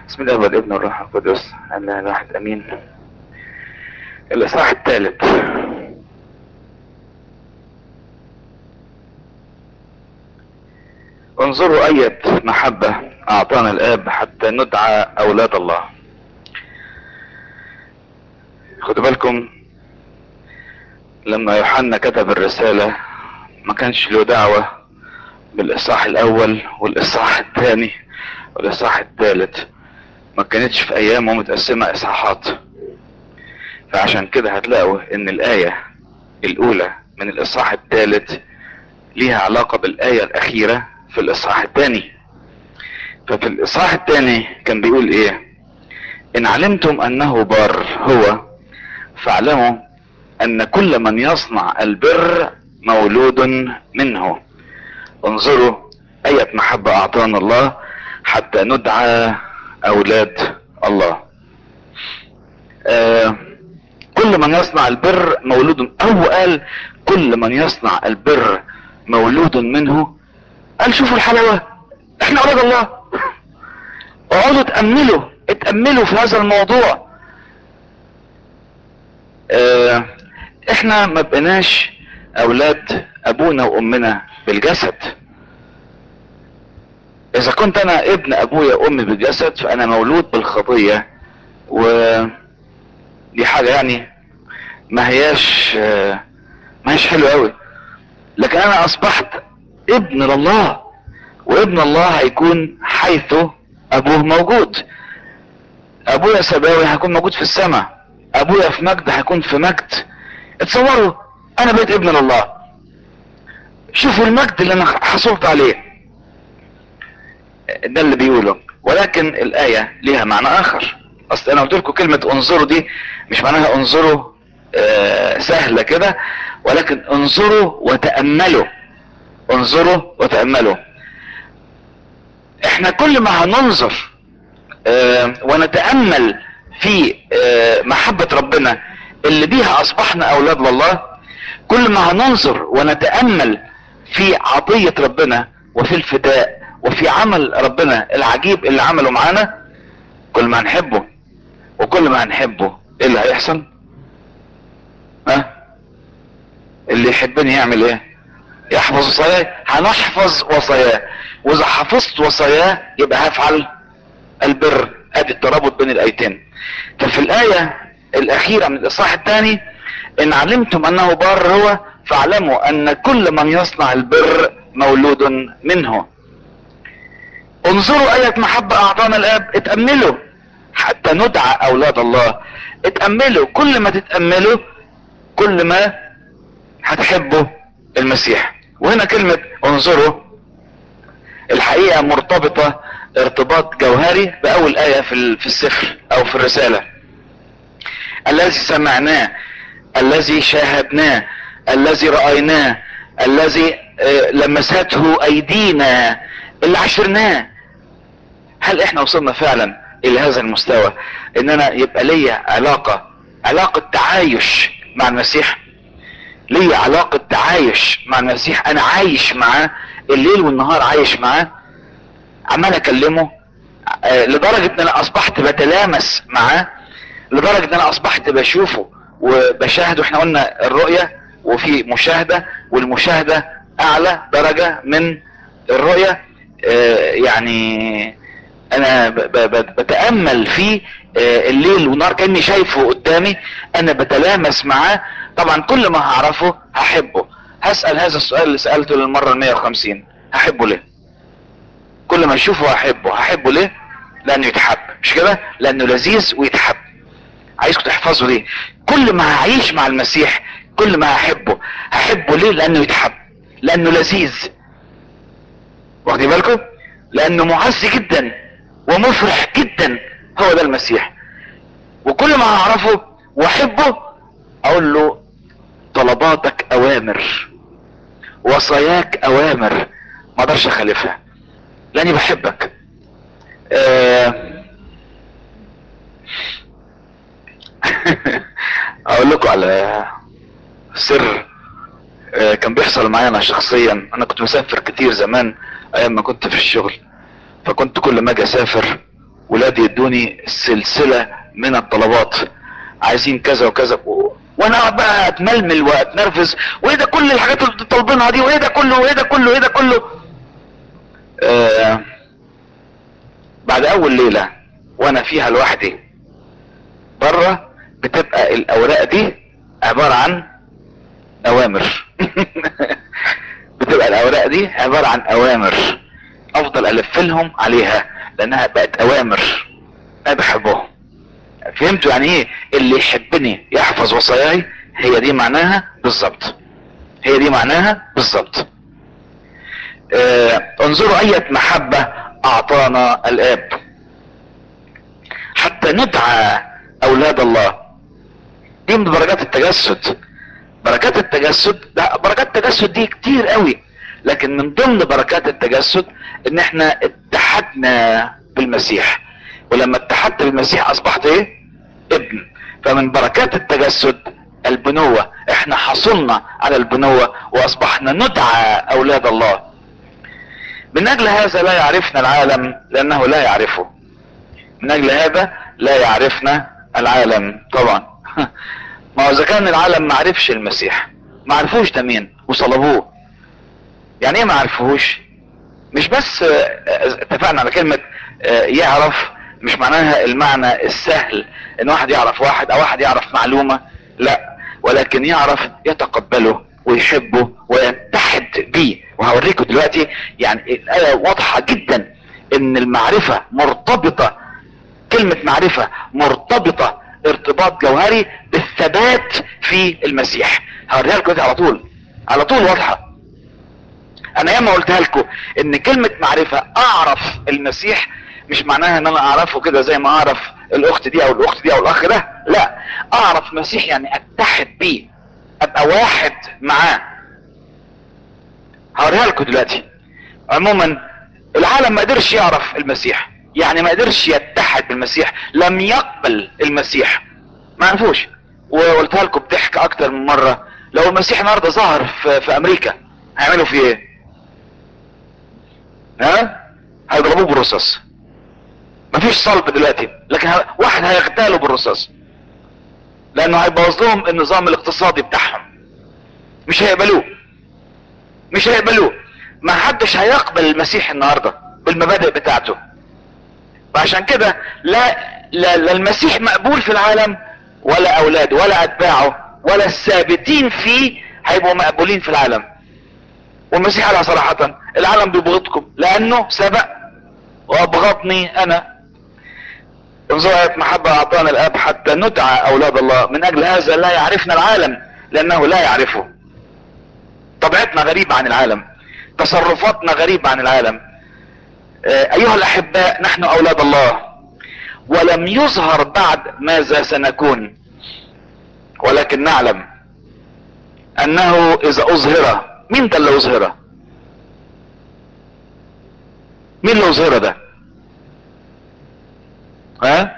بسم الله والابن والروح القدس الله الواحد امين الاصحاح الثالث انظروا اية محبة اعطانا الاب حتى ندعى اولاد الله خدوا بالكم لما يوحنا كتب الرسالة ما كانش له دعوة بالاصحاح الاول والاصحاح الثاني والاصحاح الثالث ما كانتش في ايامه متقسمة اصحاحات فعشان كده هتلاقوا ان الاية الاولى من الاصحاح الثالث ليها علاقة بالاية الاخيرة في الاصحاح الثاني ففي الاصحاح الثاني كان بيقول ايه ان علمتم انه بار هو فاعلموا ان كل من يصنع البر مولود منه انظروا اية محبة اعطانا الله حتى ندعى اولاد الله آه كل من يصنع البر مولود او قال كل من يصنع البر مولود منه قال شوفوا الحلاوة احنا اولاد الله اقعدوا تأملوا اتأملوا في هذا الموضوع اه احنا ما بقناش اولاد ابونا وامنا بالجسد اذا كنت انا ابن ابويا وامي بالجسد فانا مولود بالخطية و دي حاجة يعني ما هياش ما هيش حلوة قوي لكن انا اصبحت ابن لله وابن الله هيكون حيث ابوه موجود ابويا سباوي هيكون موجود في السماء ابويا في مجد هيكون في مجد اتصوروا انا بقيت ابن لله شوفوا المجد اللي انا حصلت عليه ده اللي بيقوله ولكن الاية ليها معنى اخر اصل انا قلت لكم كلمة انظروا دي مش معناها انظروا آه سهلة كده ولكن انظروا وتأملوا انظروا وتأملوا احنا كل ما هننظر اه ونتأمل في اه محبة ربنا اللي بيها اصبحنا اولاد لله كل ما هننظر ونتأمل في عطية ربنا وفي الفداء وفي عمل ربنا العجيب اللي عمله معانا كل ما هنحبه وكل ما هنحبه ايه اللي هيحصل ها أه؟ اللي يحبني يعمل ايه يحفظ وصاياه هنحفظ وصاياه واذا حفظت وصاياه يبقى هفعل البر ادي الترابط بين الايتين ففي الايه الاخيره من الاصحاح الثاني ان علمتم انه بار هو فاعلموا ان كل من يصنع البر مولود منه انظروا اية محبة اعطانا الاب اتأملوا حتى ندعى اولاد الله اتأملوا كل ما تتأملوا كل ما هتحبوا المسيح وهنا كلمة انظروا الحقيقة مرتبطة ارتباط جوهري باول اية في في السفر او في الرسالة الذي سمعناه الذي شاهدناه الذي رأيناه الذي لمسته ايدينا اللي عشرناه هل احنا وصلنا فعلا الى هذا المستوى ان انا يبقى ليا علاقة علاقة تعايش مع المسيح ليا علاقة تعايش مع المسيح انا عايش معاه الليل والنهار عايش معاه عمال اكلمه آه لدرجة ان انا اصبحت بتلامس معاه لدرجة ان انا اصبحت بشوفه وبشاهده احنا قلنا الرؤية وفي مشاهدة والمشاهدة اعلى درجة من الرؤية آه يعني انا بتأمل فيه الليل والنهار كأني شايفه قدامي انا بتلامس معاه طبعا كل ما هعرفه هحبه هسأل هذا السؤال اللي سألته للمرة المية وخمسين هحبه ليه كل ما اشوفه هحبه هحبه ليه لانه يتحب مش كده لانه لذيذ ويتحب عايزكم تحفظوا ليه كل ما هعيش مع المسيح كل ما هحبه هحبه ليه لانه يتحب لانه لذيذ واخدين بالكم لانه معز جدا ومفرح جدا هو ده المسيح وكل ما هعرفه واحبه اقول له طلباتك اوامر وصاياك اوامر ما اقدرش اخالفها لاني بحبك أه اقول لكم على سر أه كان بيحصل معايا انا شخصيا انا كنت مسافر كتير زمان ايام ما كنت في الشغل فكنت كل ما اجي اسافر ولادي يدوني سلسلة من الطلبات عايزين كذا وكذا و... وانا اقعد بقى اتململ واتنرفز وايه ده كل الحاجات اللي طالبينها دي وايه ده كله وايه ده كله وايه ده كله آه بعد اول ليلة وانا فيها لوحدي بره بتبقى الاوراق دي عبارة عن اوامر بتبقى الاوراق دي عبارة عن اوامر افضل الف لهم عليها لانها بقت اوامر انا بحبهم فهمتوا يعني ايه اللي يحبني يحفظ وصاياي هي دي معناها بالظبط هي دي معناها بالظبط آه انظروا اية محبة اعطانا الاب حتى ندعى اولاد الله دي من بركات التجسد بركات التجسد ده بركات التجسد دي كتير قوي لكن من ضمن بركات التجسد ان احنا اتحدنا بالمسيح ولما اتحدت بالمسيح اصبحت ايه ابن فمن بركات التجسد البنوة احنا حصلنا على البنوة واصبحنا ندعى اولاد الله من اجل هذا لا يعرفنا العالم لانه لا يعرفه من اجل هذا لا يعرفنا العالم طبعا ما هو اذا كان العالم ما عرفش المسيح ما عرفوش ده مين وصلبوه يعني ايه ما عرفوش مش بس اتفقنا على كلمة يعرف مش معناها المعنى السهل ان واحد يعرف واحد او واحد يعرف معلومة لا ولكن يعرف يتقبله ويحبه ويتحد بيه وهوريكم دلوقتي يعني الآية واضحة جدا ان المعرفة مرتبطة كلمة معرفة مرتبطة ارتباط جوهري بالثبات في المسيح هوريها لكم على طول على طول واضحة انا ياما قلتها لكم ان كلمة معرفة اعرف المسيح مش معناها ان انا اعرفه كده زي ما اعرف الاخت دي او الاخت دي او الاخ ده لا اعرف مسيح يعني اتحد بيه ابقى واحد معاه هوريها لكم دلوقتي عموما العالم ما قدرش يعرف المسيح يعني ما قدرش يتحد بالمسيح لم يقبل المسيح ما عرفوش وقلتها لكم بضحك اكتر من مرة لو المسيح النهارده ظهر في, في امريكا هيعملوا فيه ايه ها هيضربوه بالرصاص مفيش صلب دلوقتي لكن واحد هيغتاله بالرصاص لانه هيبوظ لهم النظام الاقتصادي بتاعهم مش هيقبلوه مش هيقبلوه ما حدش هيقبل المسيح النهاردة بالمبادئ بتاعته وعشان كده لا, لا, لا المسيح مقبول في العالم ولا اولاده ولا اتباعه ولا الثابتين فيه هيبقوا مقبولين في العالم والمسيح قالها صراحة العالم بيبغضكم لانه سبق وابغضني انا انظروا آية محبة اعطانا الاب حتى ندعى اولاد الله من اجل هذا لا يعرفنا العالم لانه لا يعرفه طبيعتنا غريبة عن العالم تصرفاتنا غريبة عن العالم ايها الاحباء نحن اولاد الله ولم يظهر بعد ماذا سنكون ولكن نعلم انه اذا اظهر مين ده اللي اظهره مين اللي اظهره ده ها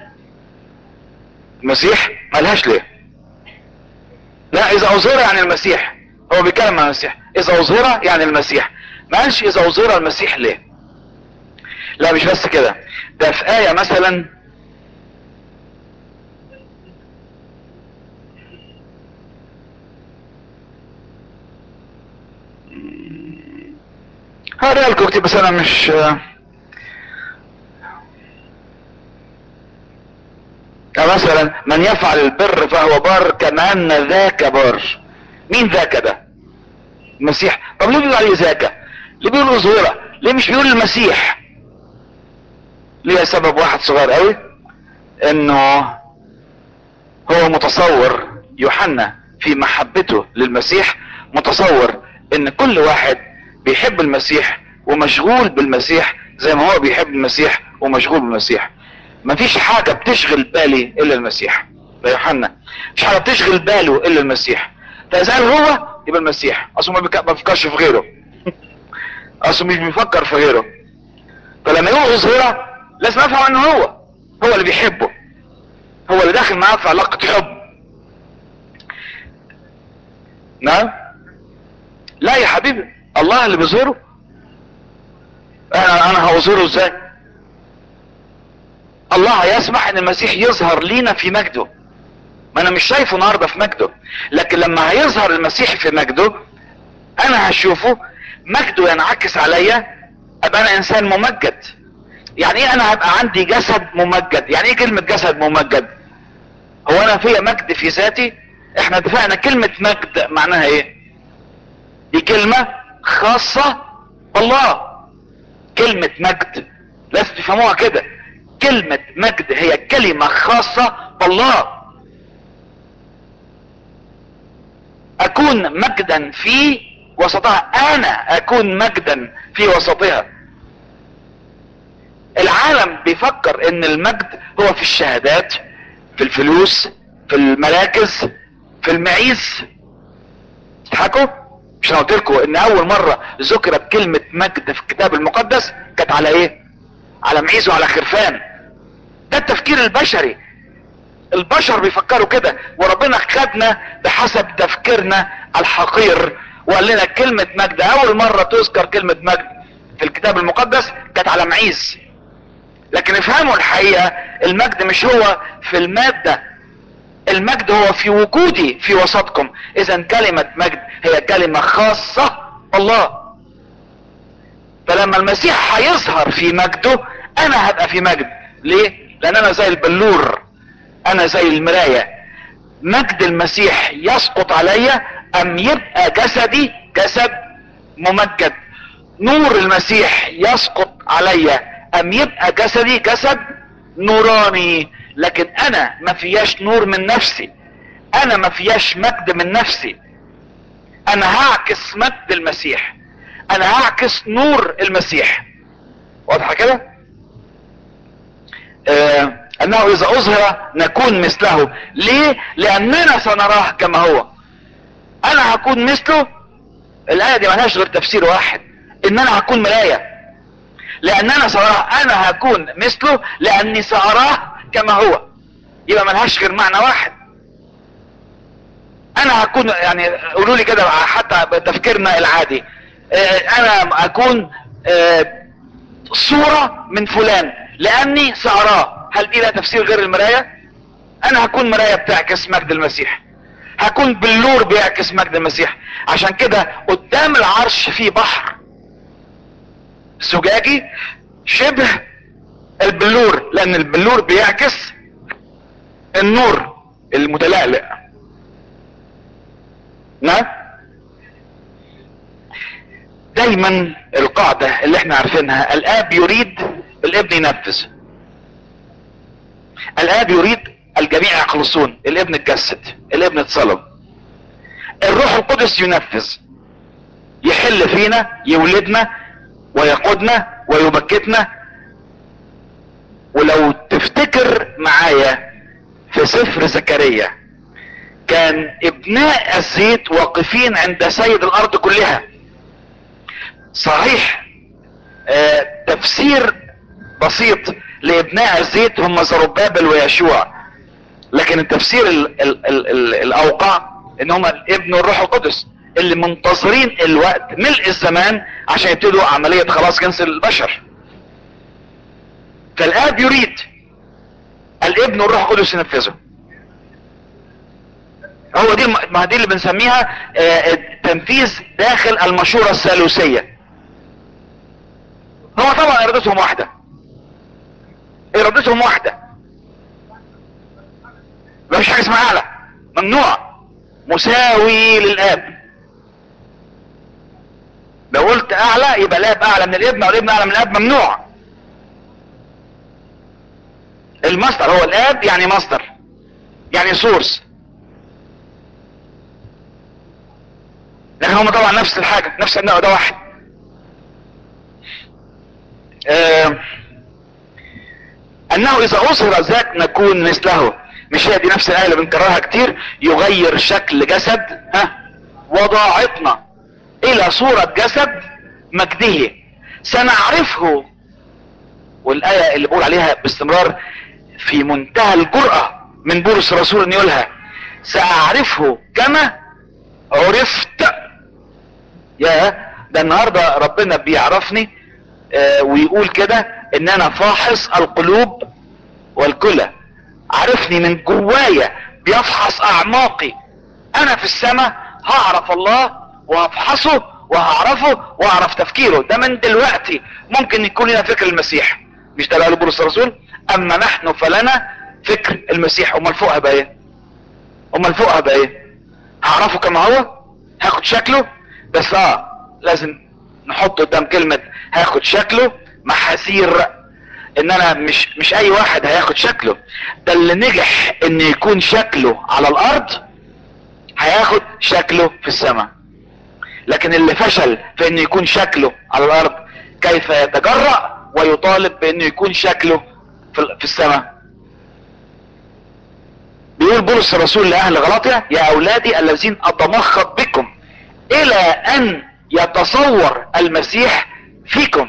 المسيح ملهاش ليه لا اذا اظهر يعني المسيح هو بيتكلم عن المسيح اذا اظهر يعني المسيح ما قالش اذا اظهر المسيح ليه لا مش بس كده ده في آية مثلا هقرا لكم كتير بس انا مش مثلا من يفعل البر فهو بار كما ان ذاك بار مين ذاك ده المسيح طب ليه بيقول عليه ذاك ليه بيقول ظهوره ليه مش بيقول المسيح ليه سبب واحد صغير قوي انه هو متصور يوحنا في محبته للمسيح متصور ان كل واحد بيحب المسيح ومشغول بالمسيح زي ما هو بيحب المسيح ومشغول بالمسيح مفيش حاجة بتشغل بالي الا المسيح ده يوحنا مفيش حاجة بتشغل باله الا المسيح فاذا قال هو يبقى المسيح اصله ما بيفكرش في غيره اصله مش بيفكر في غيره فلما يقول ظهيره لازم افهم انه هو هو اللي بيحبه هو اللي داخل معاه في علاقة حب نعم لا يا حبيبي الله اللي بيظهره انا انا هظهره ازاي الله يسمح ان المسيح يظهر لينا في مجده ما انا مش شايفه النهارده في مجده لكن لما هيظهر المسيح في مجده انا هشوفه مجده ينعكس عليا ابقى انا انسان ممجد يعني ايه انا هبقى عندي جسد ممجد يعني ايه كلمة جسد ممجد هو انا فيا مجد في ذاتي احنا اتفقنا كلمة مجد معناها ايه دي كلمة خاصة بالله كلمة مجد لازم تفهموها كده كلمة مجد هي كلمة خاصة بالله اكون مجدا في وسطها انا اكون مجدا في وسطها العالم بيفكر ان المجد هو في الشهادات في الفلوس في المراكز في المعيز تضحكوا مش انا قلت لكم ان اول مره ذكرت كلمه مجد في الكتاب المقدس كانت على ايه على معيز وعلى خرفان ده التفكير البشري البشر بيفكروا كده وربنا خدنا بحسب تفكيرنا الحقير وقال لنا كلمة مجد اول مرة تذكر كلمة مجد في الكتاب المقدس كانت على معيز لكن افهموا الحقيقة المجد مش هو في المادة المجد هو في وجودي في وسطكم اذا كلمة مجد هي كلمة خاصة الله فلما المسيح هيظهر في مجده انا هبقى في مجد ليه لان انا زي البلور انا زي المراية مجد المسيح يسقط عليا ام يبقى جسدي جسد ممجد نور المسيح يسقط عليا ام يبقى جسدي جسد نوراني لكن انا ما فياش نور من نفسي انا ما فياش مجد من نفسي انا هعكس مجد المسيح انا هعكس نور المسيح واضحة كده آه انه اذا اظهر نكون مثله ليه لاننا سنراه كما هو انا هكون مثله الايه دي ملهاش غير تفسير واحد ان انا هكون مرايه لاننا ساراه انا هكون مثله لاني ساراه كما هو يبقى ملهاش غير معنى واحد انا هكون يعني قولوا لي كده حتى بتفكيرنا العادي انا اكون صورة من فلان لاني ساراه هل دي لها تفسير غير المراية انا هكون مراية بتعكس مجد المسيح هكون بلور بيعكس مجد المسيح عشان كده قدام العرش في بحر زجاجي شبه البلور لان البلور بيعكس النور المتلألئ نعم دايما القاعدة اللي احنا عارفينها الاب يريد الابن ينفذ الاب يريد الجميع يخلصون الابن اتجسد الابن اتصلب الروح القدس ينفذ يحل فينا يولدنا ويقودنا ويبكتنا ولو تفتكر معايا في سفر زكريا كان ابناء الزيت واقفين عند سيد الارض كلها صحيح آه تفسير بسيط لابناء الزيت هم زربابل ويشوع لكن التفسير ال ال ال ال الاوقع ان هم الابن والروح القدس اللي منتظرين الوقت ملء الزمان عشان يبتدوا عملية خلاص جنس البشر فالاب يريد الابن والروح القدس ينفذه هو دي ما دي اللي بنسميها تنفيذ داخل المشورة الثالوثية هو طبعا ارادتهم واحدة ارادتهم واحدة مفيش حاجة اسمها اعلى ممنوع مساوي للاب لو قلت اعلى يبقى الاب اعلى من الابن او الابن اعلى من الاب ممنوع المصدر هو الاب يعني مصدر يعني سورس لكن هم طبعا نفس الحاجة نفس النوع ده واحد آه انه اذا اظهر ذاك نكون مثله مش هي دي نفس الايه اللي بنكررها كتير يغير شكل جسد ها وضاعتنا الى صورة جسد مجده سنعرفه والايه اللي بقول عليها باستمرار في منتهى الجرأة من بولس الرسول ان يقولها ساعرفه كما عرفت يا ده النهاردة ربنا بيعرفني آه ويقول كده ان انا فاحص القلوب والكلى عرفني من جوايا بيفحص اعماقي انا في السماء هعرف الله وهفحصه وهعرفه واعرف تفكيره ده من دلوقتي ممكن يكون لنا فكر المسيح مش ده اللي قاله بولس الرسول اما نحن فلنا فكر المسيح امال فوقها بقى ايه امال فوقها بقى ايه هعرفه كما هو هاخد شكله بس اه لازم نحط قدام كلمة هاخد شكله محاذير ان انا مش مش اي واحد هياخد شكله ده اللي نجح ان يكون شكله على الارض هياخد شكله في السماء لكن اللي فشل في انه يكون شكله على الارض كيف يتجرأ ويطالب بانه يكون شكله في السماء بيقول بولس الرسول لاهل غلاطيا يا اولادي الذين اتمخض بكم الى ان يتصور المسيح فيكم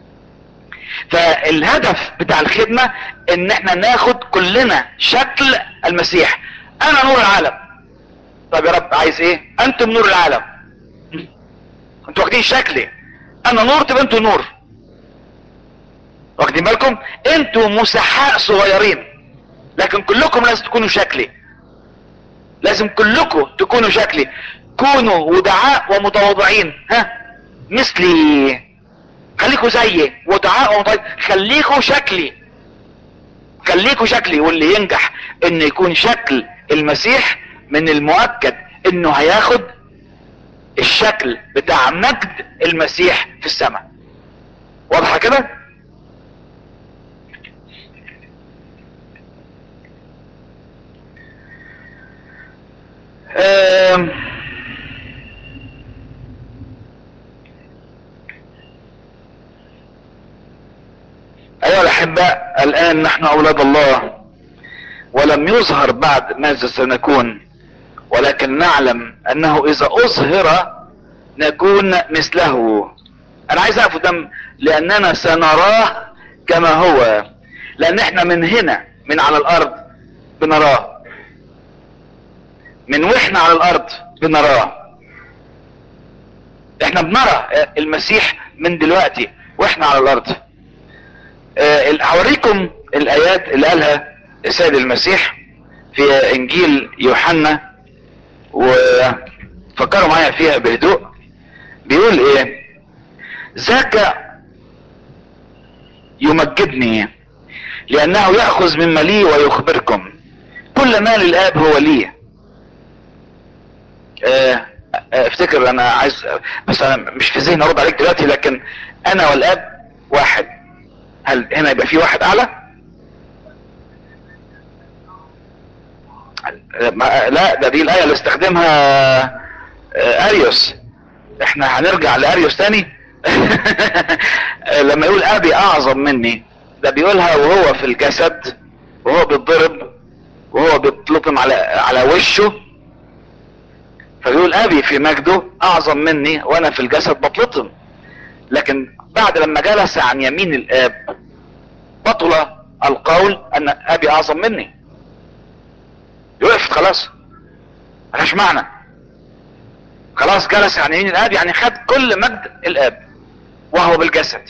فالهدف بتاع الخدمة ان احنا ناخد كلنا شكل المسيح انا نور العالم طب يا رب عايز ايه انتم نور العالم انتوا واخدين شكلي انا نور تبقى انتوا نور واخدين بالكم انتوا مسحاء صغيرين لكن كلكم لازم تكونوا شكلي لازم كلكم تكونوا شكلي كونوا ودعاء ومتواضعين ها مثلي خليكوا زيي ودعاء ومتواضعين خليكوا شكلي خليكوا شكلي واللي ينجح ان يكون شكل المسيح من المؤكد انه هياخد الشكل بتاع مجد المسيح في السماء واضحه كده أم ايها الاحباء الان نحن اولاد الله ولم يظهر بعد ماذا سنكون ولكن نعلم انه اذا اظهر نكون مثله انا عايز اقف قدام لاننا سنراه كما هو لان احنا من هنا من على الارض بنراه من واحنا على الارض بنراه احنا بنرى المسيح من دلوقتي واحنا على الارض اه هوريكم الايات اللي قالها السيد المسيح في انجيل يوحنا وفكروا معايا فيها بهدوء بيقول ايه ذاك يمجدني لانه ياخذ مما لي ويخبركم كل ما للاب هو لي اه افتكر انا عايز بس انا مش في ذهني ارد عليك دلوقتي لكن انا والاب واحد هل هنا يبقى في واحد اعلى لا ده دي الايه اللي استخدمها اريوس احنا هنرجع لاريوس تاني لما يقول ابي اعظم مني ده بيقولها وهو في الجسد وهو بيتضرب وهو بيتلطم على على وشه فبيقول ابي في مجده اعظم مني وانا في الجسد بتلطم لكن بعد لما جلس عن يمين الاب بطل القول ان ابي اعظم مني وقفت خلاص ملهاش معنى خلاص جلس عن يمين الاب يعني خد كل مجد الاب وهو بالجسد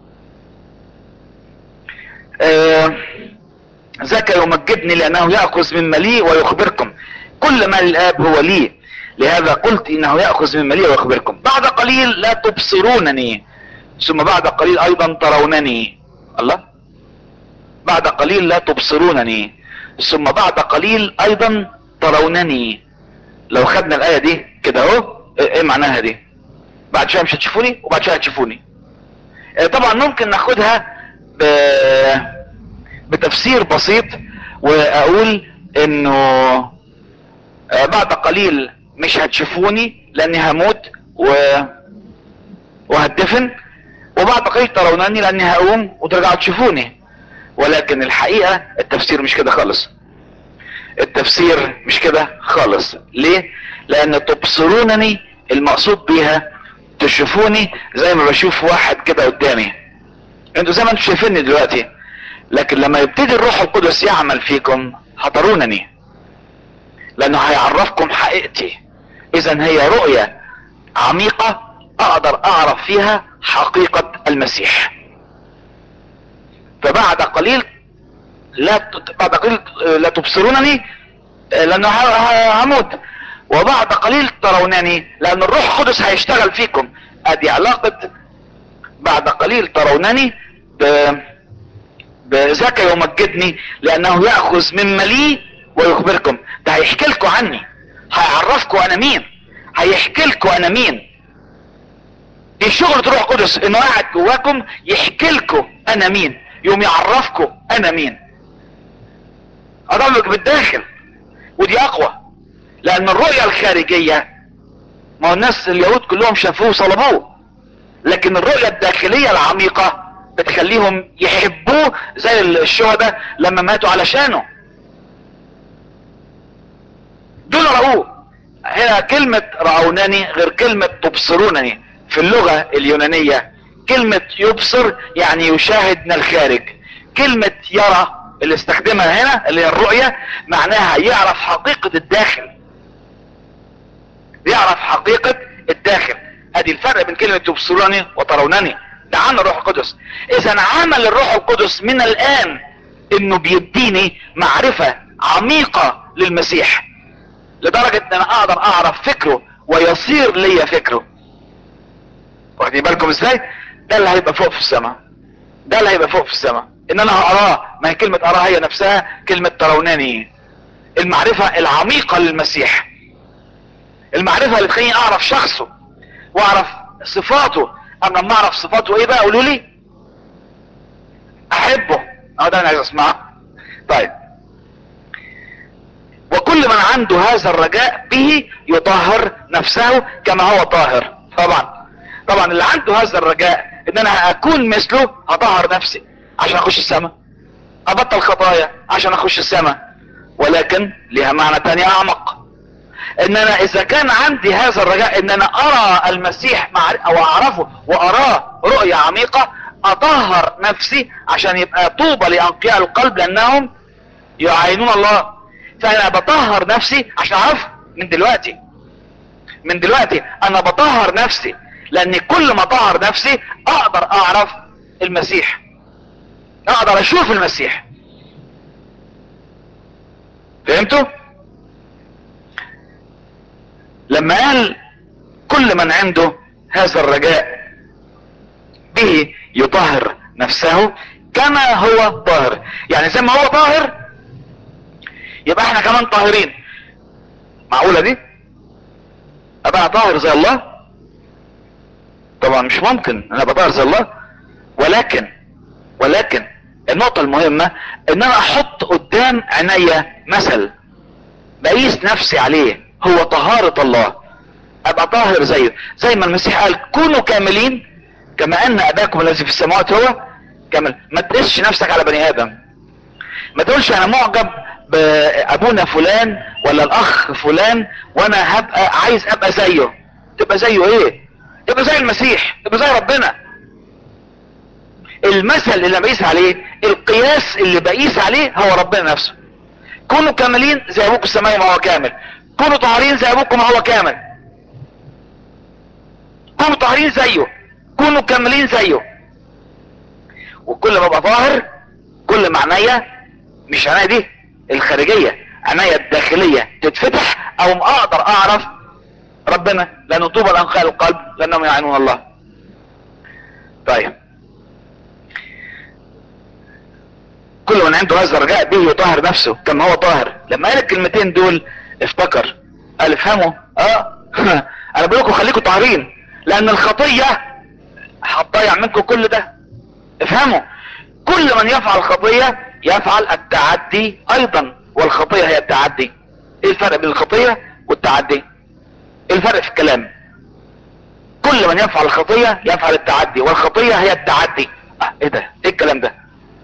ذاك آه يمجدني لانه ياخذ مما لي ويخبركم كل ما للاب هو لي لهذا قلت انه ياخذ مما لي ويخبركم بعد قليل لا تبصرونني ثم بعد قليل ايضا ترونني الله بعد قليل لا تبصرونني ثم بعد قليل ايضا ترونني لو خدنا الايه دي كده اهو ايه معناها دي بعد شويه مش هتشوفوني وبعد شويه هتشوفوني طبعا ممكن ناخدها ب... بتفسير بسيط واقول انه بعد قليل مش هتشوفوني لاني هموت و... وهتدفن وبعد قليل ترونني لاني هقوم وترجعوا تشوفوني ولكن الحقيقة التفسير مش كده خالص التفسير مش كده خالص ليه لان تبصرونني المقصود بيها تشوفوني زي ما بشوف واحد كده قدامي انتوا زي ما انتوا شايفيني دلوقتي لكن لما يبتدي الروح القدس يعمل فيكم هترونني لانه هيعرفكم حقيقتي اذا هي رؤية عميقة اقدر اعرف فيها حقيقة المسيح فبعد قليل لا ت- بعد قليل لا تبصرونني لانه ه- ه- هموت وبعد قليل ترونني لان الروح القدس هيشتغل فيكم ادي علاقة بعد قليل ترونني ب... بذاك يمجدني لانه يأخذ مما لي ويخبركم ده هيحكي لكم عني هيعرفكم انا مين هيحكي لكم انا مين دي شغلة روح القدس انه قاعد جواكم يحكي لكم انا مين يوم يعرفكم انا مين اضلك بالداخل ودي اقوى لان الرؤية الخارجية ما هو الناس اليهود كلهم شافوه وصلبوه لكن الرؤية الداخلية العميقة بتخليهم يحبوه زي الشهداء لما ماتوا علشانه دول رأوه هنا كلمة رأونني غير كلمة تبصرونني في اللغة اليونانية كلمة يبصر يعني يشاهد من الخارج كلمة يرى اللي استخدمها هنا اللي هي الرؤية معناها يعرف حقيقة الداخل يعرف حقيقة الداخل ادي الفرق بين كلمة تبصروني وترونني ده عمل الروح القدس اذا عمل الروح القدس من الان انه بيديني معرفة عميقة للمسيح لدرجة ان انا اقدر اعرف فكره ويصير لي فكره واخدين بالكم ازاي ده اللي هيبقى فوق في السماء ده اللي هيبقى فوق في السماء ان انا هقراه ما هي كلمة اراه هي نفسها كلمة تروناني المعرفة العميقة للمسيح المعرفة اللي تخليني اعرف شخصه واعرف صفاته اما لما اعرف صفاته ايه بقى قولوا لي احبه اه ده انا عايز اسمعه طيب وكل من عنده هذا الرجاء به يطهر نفسه كما هو طاهر طبعا طبعا اللي عنده هذا الرجاء ان انا اكون مثله هطهر نفسي عشان اخش السماء ابطل خطايا عشان اخش السماء ولكن لها معنى تاني اعمق ان انا اذا كان عندي هذا الرجاء ان انا ارى المسيح مع او اعرفه واراه رؤية عميقة اطهر نفسي عشان يبقى طوبى لانقياء القلب لانهم يعينون الله فانا بطهر نفسي عشان اعرف من دلوقتي من دلوقتي انا بطهر نفسي لان كل ما اطهر نفسي اقدر اعرف المسيح اقدر اشوف المسيح فهمتوا لما قال كل من عنده هذا الرجاء به يطهر نفسه كما هو طاهر يعني زي ما هو طاهر يبقى احنا كمان طاهرين معقولة دي ابقى طاهر زي الله طبعا مش ممكن انا ابقى طاهر زي الله ولكن ولكن النقطة المهمة ان انا احط قدام عينيا مثل بقيس نفسي عليه هو طهارة الله ابقى طاهر زيه زي ما المسيح قال كونوا كاملين كما ان اباكم الذي في السماوات هو كامل ما تقيسش نفسك على بني ادم ما تقولش انا معجب بابونا فلان ولا الاخ فلان وانا هبقى عايز ابقى زيه تبقى زيه ايه تبقى زي المسيح تبقى زي ربنا المثل اللي أنا بقيس عليه القياس اللي بقيس عليه هو ربنا نفسه كونوا كاملين زي ابوكم السماوي ما هو كامل كونوا طاهرين زي ابوكم ما هو كامل كونوا طاهرين زيه كونوا كاملين زيه وكل ما ابقى طاهر كل ما عينيا مش عينيا دي الخارجية عينيا الداخلية تتفتح او ما اقدر اعرف ربنا لانه طوبى لانقاء القلب لانهم يعينون الله طيب كل من عنده هذا الرجاء به يطهر نفسه كما هو طاهر لما قال الكلمتين دول افتكر قال افهموا اه انا بقول لكم خليكم طاهرين لان الخطية هتضيع منكم كل ده افهموا كل من يفعل خطية يفعل التعدي ايضا والخطية هي التعدي ايه الفرق بين الخطية والتعدي ايه الفرق في الكلام كل من يفعل الخطية يفعل التعدي والخطية هي التعدي اه ايه ده ايه الكلام ده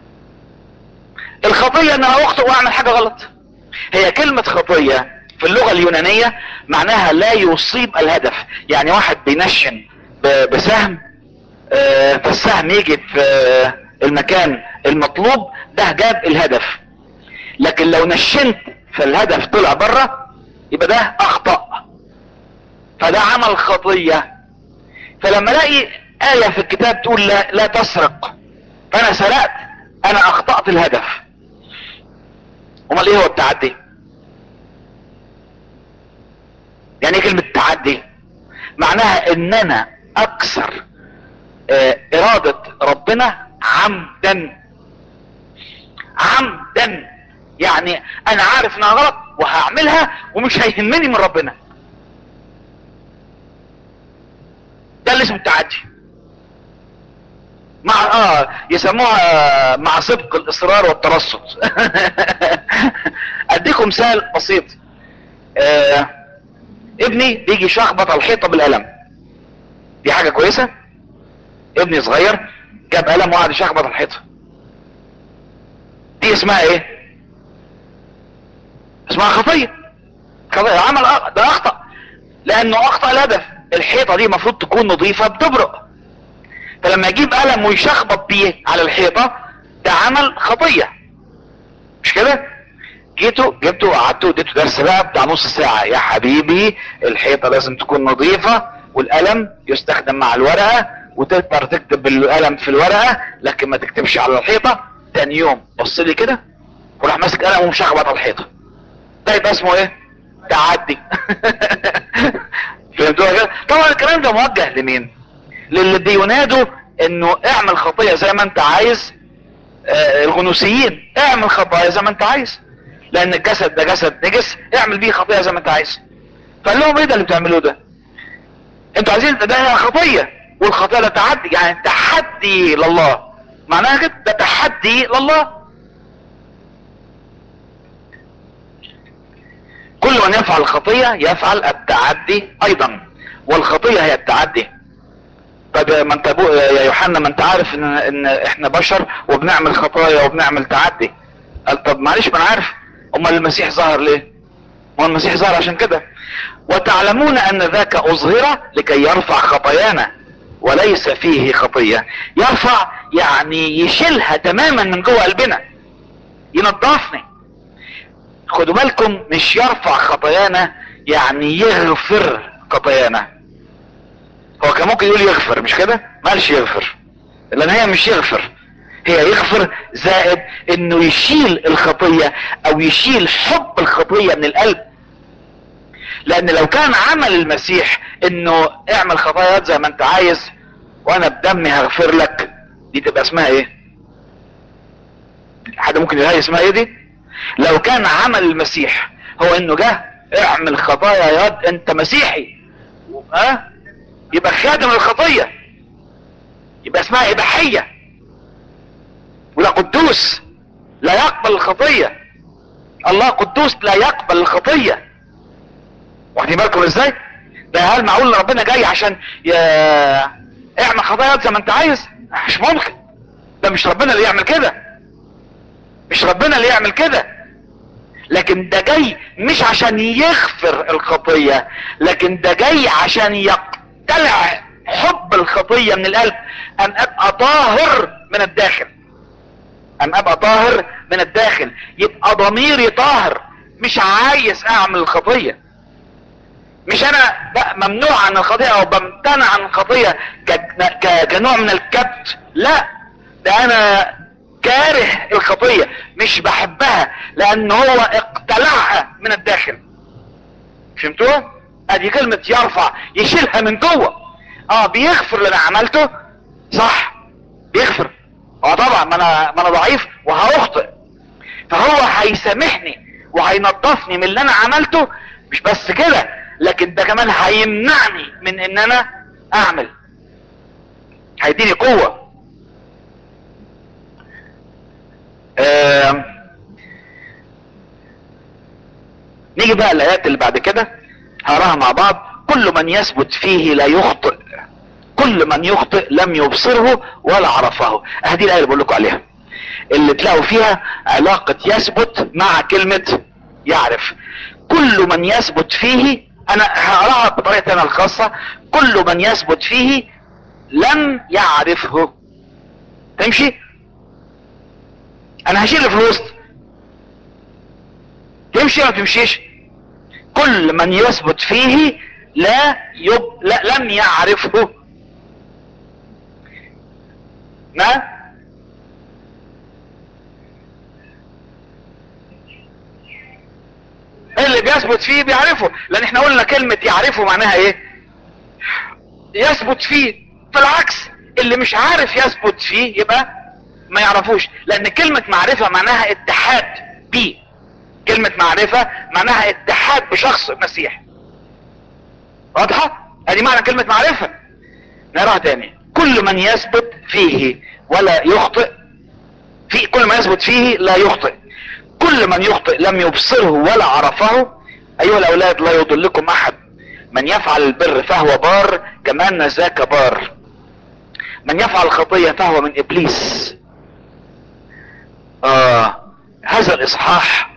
الخطية ان انا اخطئ واعمل حاجة غلط هي كلمة خطية في اللغة اليونانية معناها لا يصيب الهدف يعني واحد بينشن بسهم آه فالسهم يجي في آه المكان المطلوب ده جاب الهدف لكن لو نشنت فالهدف طلع بره يبقى ده اخطأ فده عمل خطية فلما الاقي آية في الكتاب تقول لا, لا تسرق فانا سرقت انا اخطأت الهدف امال ايه هو التعدي يعني ايه كلمة تعدي معناها ان انا اكسر اه ارادة ربنا عمدا عمدا يعني انا عارف انها غلط وهعملها ومش هيهمني من ربنا ده اللي اسمه التعدي مع اه يسموها مع سبق الاصرار والترصد اديكم مثال بسيط آه ابني بيجي يشخبط على الحيطه بالقلم دي حاجه كويسه ابني صغير جاب قلم وقعد يشخبط على الحيطه دي اسمها ايه اسمها خطيه خطيه عمل أ... ده اخطا لانه اخطا الهدف الحيطه دي المفروض تكون نظيفه بتبرق فلما يجيب قلم ويشخبط بيه على الحيطه ده عمل خطيه مش كده جيته جبته وقعدته واديته درس بقى بتاع نص ساعه يا حبيبي الحيطه لازم تكون نظيفه والقلم يستخدم مع الورقه وتقدر تكتب بالقلم في الورقه لكن ما تكتبش على الحيطه تاني يوم بص لي كده وراح ماسك قلم ومشخبط على الحيطه ده يبقى اسمه ايه تعدي فهمتوها كده طبعا الكلام ده موجه لمين للي بينادوا انه اعمل خطيه زي ما انت عايز آه الغنوسيين اعمل خطايا زي ما انت عايز لان الجسد ده جسد نجس اعمل بيه خطيه زي ما انت عايز فقال لهم ايه ده اللي بتعملوه ده انتوا عايزين ده خطيه والخطيه ده تعدي يعني تحدي لله معناها كده ده تحدي لله كل من يفعل الخطيه يفعل التعدي ايضا والخطيه هي التعدي طب ما انت يا يوحنا ما انت عارف ان ان احنا بشر وبنعمل خطايا وبنعمل تعدي قال طب معلش ما انا عارف امال المسيح ظهر ليه ما المسيح ظهر عشان كده وتعلمون ان ذاك اظهر لكي يرفع خطايانا وليس فيه خطيه يرفع يعني يشيلها تماما من جوه قلبنا ينضفني خدوا بالكم مش يرفع خطايانا يعني يغفر خطايانا هو كان ممكن يقول يغفر مش كده مالش يغفر لان هي مش يغفر هي يغفر زائد انه يشيل الخطية او يشيل حب الخطية من القلب لان لو كان عمل المسيح انه اعمل خطايات زي ما انت عايز وانا بدمي هغفر لك دي تبقى اسمها ايه حد ممكن يغير اسمها ايه دي لو كان عمل المسيح هو انه جه اعمل خطايا يا انت مسيحي ها أه؟ يبقى خادم الخطية يبقى اسمها اباحية ولا قدوس لا يقبل الخطية الله قدوس لا يقبل الخطية واخدين بالكم ازاي ده هل معقول ربنا جاي عشان ي... اعمل خطايا زي ما انت عايز مش ممكن ده مش ربنا اللي يعمل كده مش ربنا اللي يعمل كده لكن ده جاي مش عشان يغفر الخطية لكن ده جاي عشان يقتلع حب الخطية من القلب ان ابقى طاهر من الداخل ان ابقى طاهر من الداخل يبقى ضميري طاهر مش عايز اعمل الخطية مش انا بقى ممنوع عن الخطيئة او بمتنع عن الخطية كنوع من الكبت لا ده انا كاره الخطية مش بحبها لان هو اقتلعها من الداخل فهمتوها ادي كلمة يرفع يشيلها من جوه اه بيغفر اللي انا عملته صح بيغفر اه طبعا ما انا ما انا ضعيف وهاخطئ فهو هيسامحني وهينضفني من اللي انا عملته مش بس كده لكن ده كمان هيمنعني من ان انا اعمل هيديني قوة آه نيجي بقى الايات اللي بعد كده هقراها مع بعض كل من يثبت فيه لا يخطئ كل من يخطئ لم يبصره ولا عرفه اهدي الايه اللي بقول لكم عليها اللي تلاقوا فيها علاقة يثبت مع كلمة يعرف كل من يثبت فيه انا هقراها بطريقتي انا الخاصة كل من يثبت فيه لم يعرفه تمشي انا هشيل في الوسط تمشي ولا تمشيش كل من يثبت فيه لا يب... لا لم يعرفه ما اللي بيثبت فيه بيعرفه لان احنا قلنا كلمة يعرفه معناها ايه يثبت فيه بالعكس اللي مش عارف يثبت فيه يبقى ما يعرفوش لان كلمة معرفة معناها اتحاد بيه كلمة معرفة معناها اتحاد بشخص المسيح واضحة ادي معنى كلمة معرفة نراها تاني كل من يثبت فيه ولا يخطئ في كل ما يثبت فيه لا يخطئ كل من يخطئ لم يبصره ولا عرفه ايها الاولاد لا يضلكم احد من يفعل البر فهو بار كما ان ذاك بار من يفعل الخطية فهو من ابليس آه هذا الاصحاح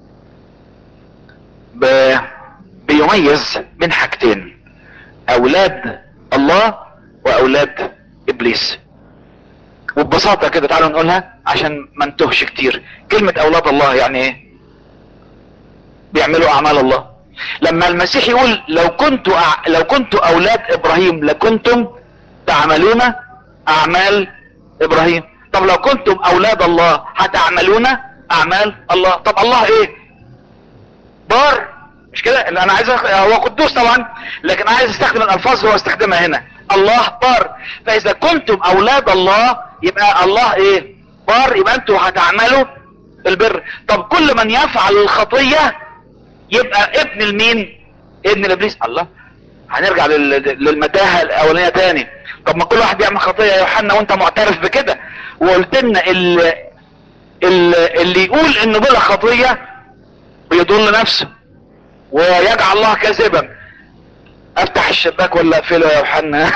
ب... بيميز من حاجتين اولاد الله واولاد ابليس وببساطة كده تعالوا نقولها عشان ما نتوهش كتير كلمة اولاد الله يعني ايه بيعملوا اعمال الله لما المسيح يقول لو كنت أع... لو كنت اولاد ابراهيم لكنتم تعملون اعمال ابراهيم طب لو كنتم اولاد الله هتعملون اعمال الله طب الله ايه بار مش كده اللي انا عايز أخ... هو قدوس طبعا لكن عايز استخدم الالفاظ اللي هو استخدمها هنا الله بار فاذا كنتم اولاد الله يبقى الله ايه بار يبقى انتوا هتعملوا البر طب كل من يفعل الخطية يبقى ابن المين ابن الابليس الله هنرجع لل... للمتاهة الاولانية تاني طب ما كل واحد بيعمل خطية يا يوحنا وانت معترف بكده وقلت لنا اللي, اللي يقول انه بلا خطية بيضل نفسه ويجعل الله كذبا افتح الشباك ولا اقفله يا يوحنا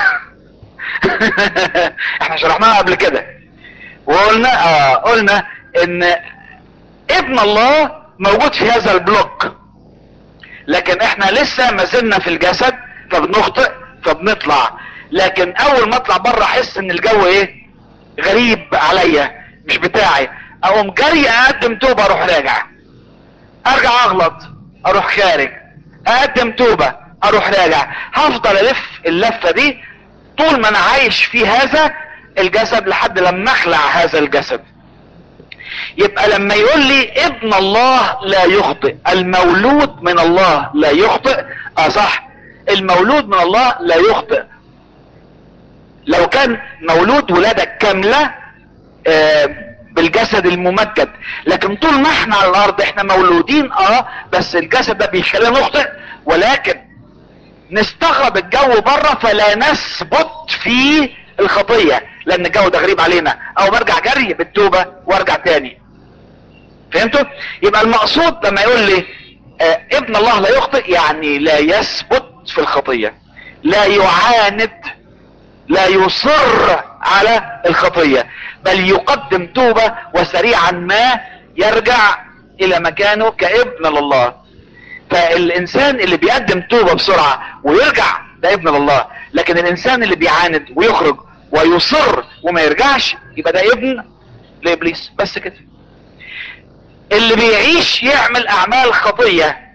احنا شرحناها قبل كده وقلنا اه قلنا ان ابن الله موجود في هذا البلوك لكن احنا لسه ما زلنا في الجسد فبنخطئ فبنطلع لكن اول ما اطلع بره احس ان الجو ايه غريب عليا مش بتاعي اقوم جري اقدم توبه اروح راجع ارجع اغلط اروح خارج اقدم توبه اروح راجع هفضل الف اللفه دي طول ما انا عايش في هذا الجسد لحد لما اخلع هذا الجسد يبقى لما يقول لي ابن الله لا يخطئ المولود من الله لا يخطئ اه صح المولود من الله لا يخطئ لو كان مولود ولادة كاملة آه بالجسد الممجد لكن طول ما احنا على الارض احنا مولودين اه بس الجسد ده بيخلينا نخطئ ولكن نستغرب الجو بره فلا نثبت في الخطية لان الجو ده غريب علينا او برجع جري بالتوبة وارجع تاني فهمتوا يبقى المقصود لما يقول لي آه ابن الله لا يخطئ يعني لا يثبت في الخطية لا يعاند لا يصر على الخطية بل يقدم توبة وسريعا ما يرجع الى مكانه كابن لله فالانسان اللي بيقدم توبة بسرعة ويرجع ده ابن لله لكن الانسان اللي بيعاند ويخرج ويصر وما يرجعش يبقى ده ابن لابليس بس كده اللي بيعيش يعمل اعمال خطية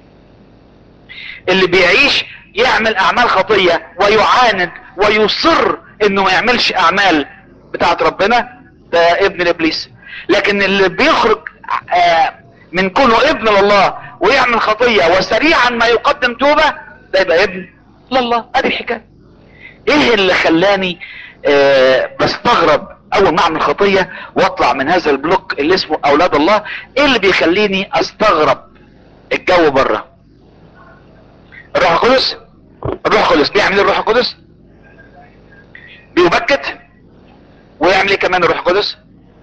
اللي بيعيش يعمل اعمال خطية ويعاند ويصر انه ما يعملش اعمال بتاعت ربنا ده ابن الابليس لكن اللي بيخرج آه من كونه ابن لله ويعمل خطية وسريعا ما يقدم توبة ده يبقى ابن لله ادي الحكاية ايه اللي خلاني آه بستغرب اول ما اعمل خطية واطلع من هذا البلوك اللي اسمه اولاد الله ايه اللي بيخليني استغرب الجو بره الروح القدس الروح القدس بيعمل الروح القدس بيبكت ويعمل ايه كمان الروح القدس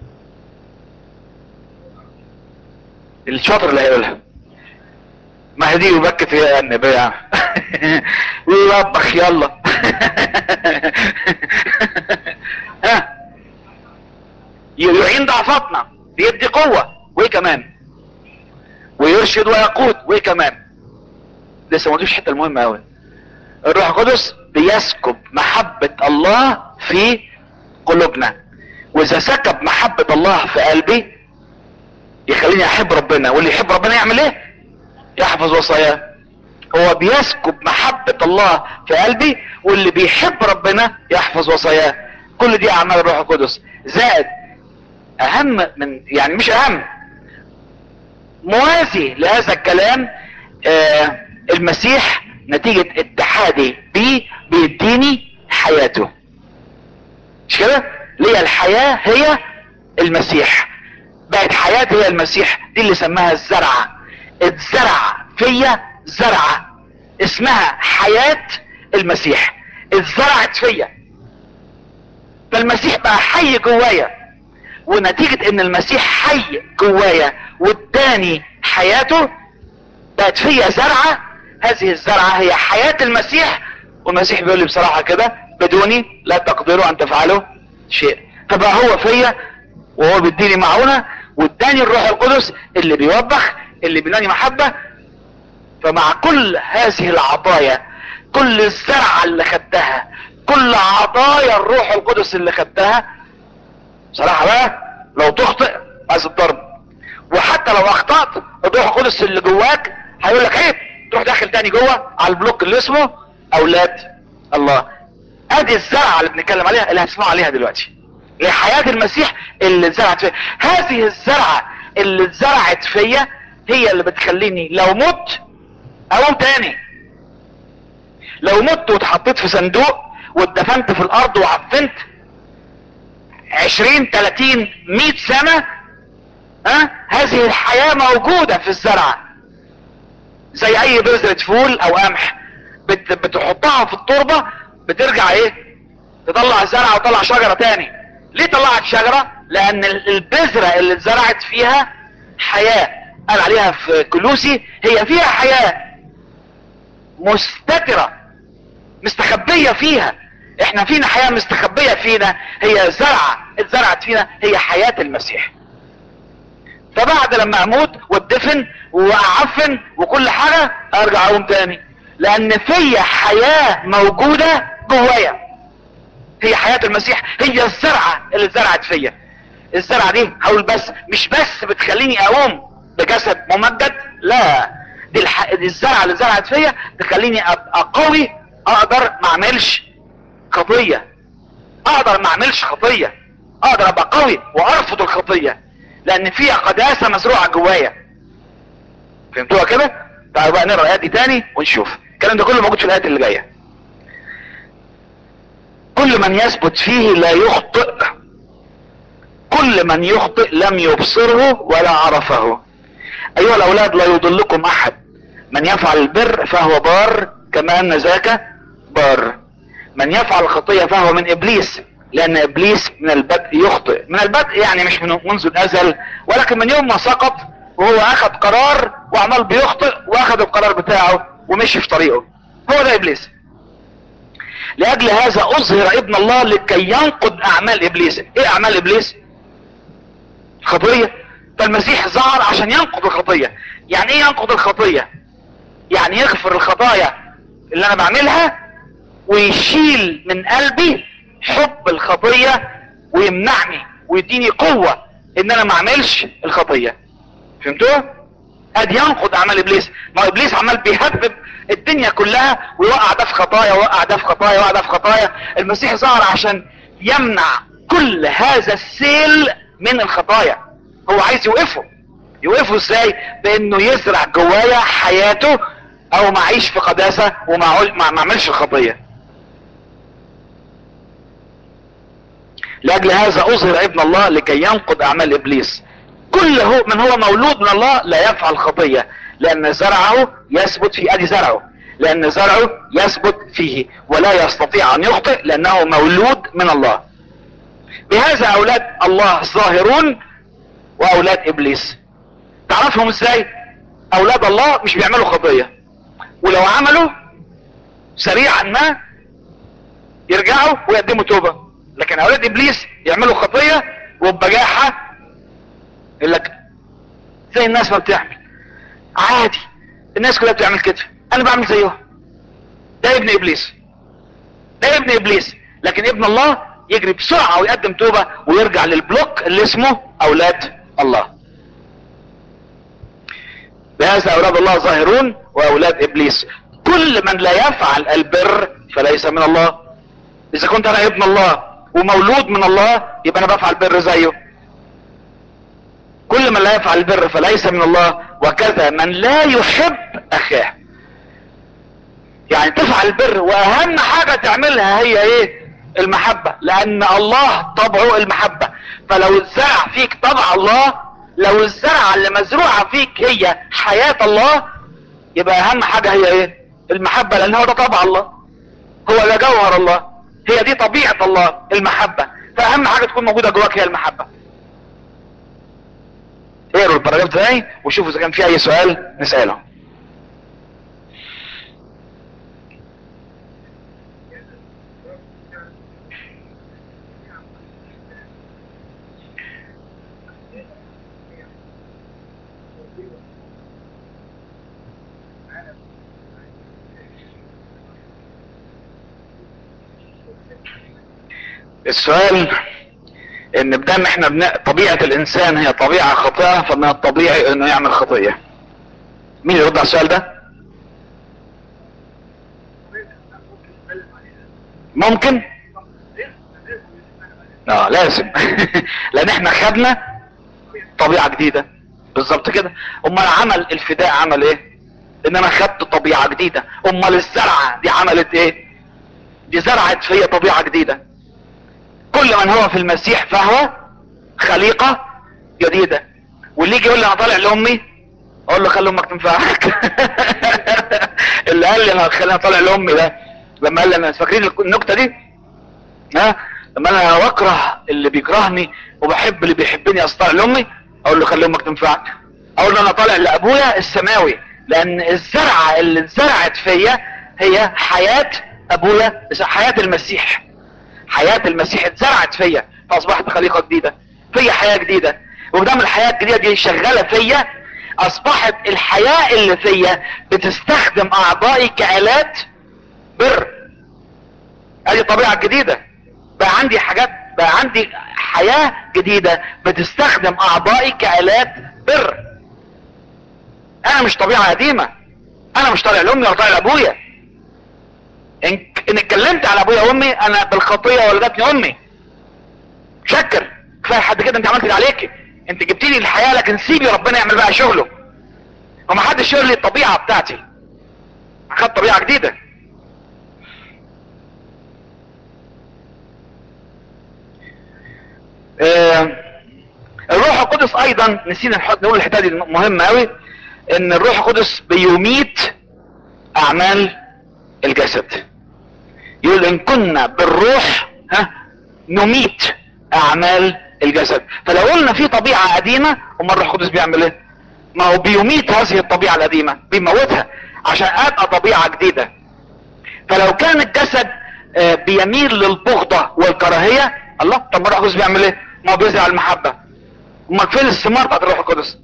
الشاطر اللي هيقولها ما هي دي يبكت يا النبي ويوبخ يلا ها يعين ضعفاتنا بيدي قوة وايه كمان ويرشد ويقود وايه كمان لسه ما قلتوش الحته المهمه قوي الروح القدس بيسكب محبة الله في قلوبنا واذا سكب محبة الله في قلبي يخليني احب ربنا واللي يحب ربنا يعمل ايه يحفظ وصاياه هو بيسكب محبة الله في قلبي واللي بيحب ربنا يحفظ وصاياه كل دي اعمال الروح القدس زائد اهم من يعني مش اهم موازي لهذا الكلام آه المسيح نتيجة اتحادي بيه بيديني حياته مش كده ليه الحياة هي المسيح بقت حياتي هي المسيح دي اللي سماها الزرعة اتزرع فيا زرعة اسمها حياة المسيح اتزرعت فيا فالمسيح بقى حي جوايا ونتيجة ان المسيح حي جوايا واداني حياته بقت فيا زرعة هذه الزرعة هي حياة المسيح والمسيح بيقول لي بصراحة كده بدوني لا تقدروا ان تفعلوا شيء فبقى هو فيا وهو بيديني معونة واداني الروح القدس اللي بيوبخ اللي بيداني محبة فمع كل هذه العطايا كل الزرعة اللي خدتها كل عطايا الروح القدس اللي خدتها صراحة بقى لو تخطئ عايز الضرب وحتى لو اخطأت الروح القدس اللي جواك هيقول لك عيب تروح داخل تاني جوه على البلوك اللي اسمه اولاد الله ادي الزرعة اللي بنتكلم عليها اللي هتسمعوا عليها دلوقتي لحياة المسيح اللي اتزرعت فيا هذه الزرعة اللي اتزرعت فيا هي اللي بتخليني لو مت اقوم تاني لو مت واتحطيت في صندوق واتدفنت في الارض وعفنت عشرين تلاتين مئة سنة ها هذه الحياة موجودة في الزرعة زي اي بذرة فول او قمح بت بتحطها في التربة بترجع ايه تطلع زرعة وتطلع شجرة تاني ليه طلعت شجرة لان البذرة اللي اتزرعت فيها حياة قال عليها في كلوسي هي فيها حياة مستترة مستخبية فيها احنا فينا حياة مستخبية فينا هي زرعة اتزرعت فينا هي حياة المسيح فبعد لما اموت واتدفن واعفن وكل حاجة ارجع اقوم تاني لان فيا حياة موجودة جوايا هي حياة المسيح هي الزرعة اللي اتزرعت فيا الزرعة دي هقول بس مش بس بتخليني اقوم بجسد ممجد لا دي, الح... دي الزرعة اللي اتزرعت فيا تخليني ابقى قوي اقدر ما اعملش خطية اقدر ما اعملش خطية اقدر ابقى قوي وارفض الخطية لان فيها قداسة مزروعة جوايا فهمتوها كده تعالوا بقى نقرا الايات دي تاني ونشوف الكلام ده كله موجود في الايات اللي جايه كل من يثبت فيه لا يخطئ كل من يخطئ لم يبصره ولا عرفه ايها الاولاد لا يضلكم احد من يفعل البر فهو بار كما ان ذاك بار من يفعل الخطية فهو من ابليس لان ابليس من البدء يخطئ من البدء يعني مش من منذ الازل ولكن من يوم ما سقط وهو اخذ قرار وعمال بيخطئ واخذ القرار بتاعه ومشي في طريقه هو ده ابليس لاجل هذا اظهر ابن الله لكي ينقض اعمال ابليس ايه اعمال ابليس خطية فالمسيح ظهر عشان ينقض الخطية يعني ايه ينقض الخطية يعني يغفر الخطايا اللي انا بعملها ويشيل من قلبي حب الخطية ويمنعني ويديني قوة ان انا ما اعملش الخطية فهمتوها ادي ينقض اعمال ابليس ما ابليس عمال بيهبب الدنيا كلها ويوقع ده في خطايا ويوقع ده في خطايا ويوقع ده في خطايا المسيح ظهر عشان يمنع كل هذا السيل من الخطايا هو عايز يوقفه يوقفه ازاي بانه يزرع جوايا حياته او ما اعيش في قداسة وما ما اعملش الخطية لاجل هذا اظهر ابن الله لكي ينقض اعمال ابليس كل هو من هو مولود من الله لا يفعل خطية لان زرعه يثبت في ادي زرعه لان زرعه يثبت فيه ولا يستطيع ان يخطئ لانه مولود من الله بهذا اولاد الله ظاهرون واولاد ابليس تعرفهم ازاي اولاد الله مش بيعملوا خطية ولو عملوا سريعا ما يرجعوا ويقدموا توبة لكن اولاد ابليس يعملوا خطية وببجاحة يقول لك زي الناس ما بتعمل عادي الناس كلها بتعمل كده انا بعمل زيهم ده ابن ابليس ده ابن ابليس لكن ابن الله يجري بسرعة ويقدم توبة ويرجع للبلوك اللي اسمه اولاد الله بهذا اولاد الله ظاهرون واولاد ابليس كل من لا يفعل البر فليس من الله اذا كنت انا ابن الله ومولود من الله يبقى انا بفعل بر زيه كل من لا يفعل البر فليس من الله وكذا من لا يحب اخاه يعني تفعل البر واهم حاجة تعملها هي ايه المحبة لان الله طبعه المحبة فلو الزرع فيك طبع الله لو الزرعة اللي مزروعة فيك هي حياة الله يبقى اهم حاجة هي ايه المحبة لان هو ده طبع الله هو ده جوهر الله هي دي طبيعة الله المحبة فاهم حاجة تكون موجودة جواك هي المحبة اقروا البراجراف تاني وشوفوا اذا كان في اي سؤال نسأله السؤال ان بدام احنا بن... طبيعة الانسان هي طبيعة خاطئة فمن الطبيعي انه يعمل خطية مين يرد على السؤال ده ممكن اه لازم لان احنا خدنا طبيعة جديدة بالظبط كده امال عمل الفداء عمل ايه ان انا خدت طبيعة جديدة امال الزرعة دي عملت ايه دي زرعت فيا طبيعة جديدة كل من هو في المسيح فهو خليقة جديدة واللي يجي يقول لي انا طالع لامي اقول له خلي امك تنفعك اللي قال لي انا خليني طالع لامي ده لما قال لي انا فاكرين النكته دي ها لما انا بكره اللي بيكرهني وبحب اللي بيحبني اطلع لامي اقول له خلي امك تنفعك اقول له انا طالع لابويا السماوي لان الزرعه اللي اتزرعت فيا هي حياه ابويا حياه المسيح حياة المسيح اتزرعت فيا فاصبحت خليقة جديدة فيا حياة جديدة ومدام الحياة الجديدة دي شغالة فيا اصبحت الحياة اللي فيا بتستخدم اعضائي كآلات بر ادي طبيعة جديدة بقى عندي حاجات بقى عندي حياة جديدة بتستخدم اعضائي كآلات بر انا مش طبيعة قديمة انا مش طالع لامي ولا طالع لابويا ان ان اتكلمت على ابويا وامي انا بالخطيه ولدتني امي شكر كفايه حد كده انت عملت اللي عليك انت جبت لي الحياه لكن سيبي ربنا يعمل بقى شغله وما حدش يقول لي الطبيعه بتاعتي اخدت طبيعه جديده آه الروح القدس ايضا نسينا نقول الحته دي مهمه قوي ان الروح القدس بيميت اعمال الجسد يقول ان كنا بالروح ها نميت اعمال الجسد فلو قلنا في طبيعة قديمة امال الروح القدس بيعمل ايه ما هو بيميت هذه الطبيعة القديمة بيموتها عشان ابقى طبيعة جديدة فلو كان الجسد بيميل للبغضة والكراهية الله طب ما الروح القدس بيعمل ايه ما هو بيزرع المحبة امال فين الثمار بتاعت الروح القدس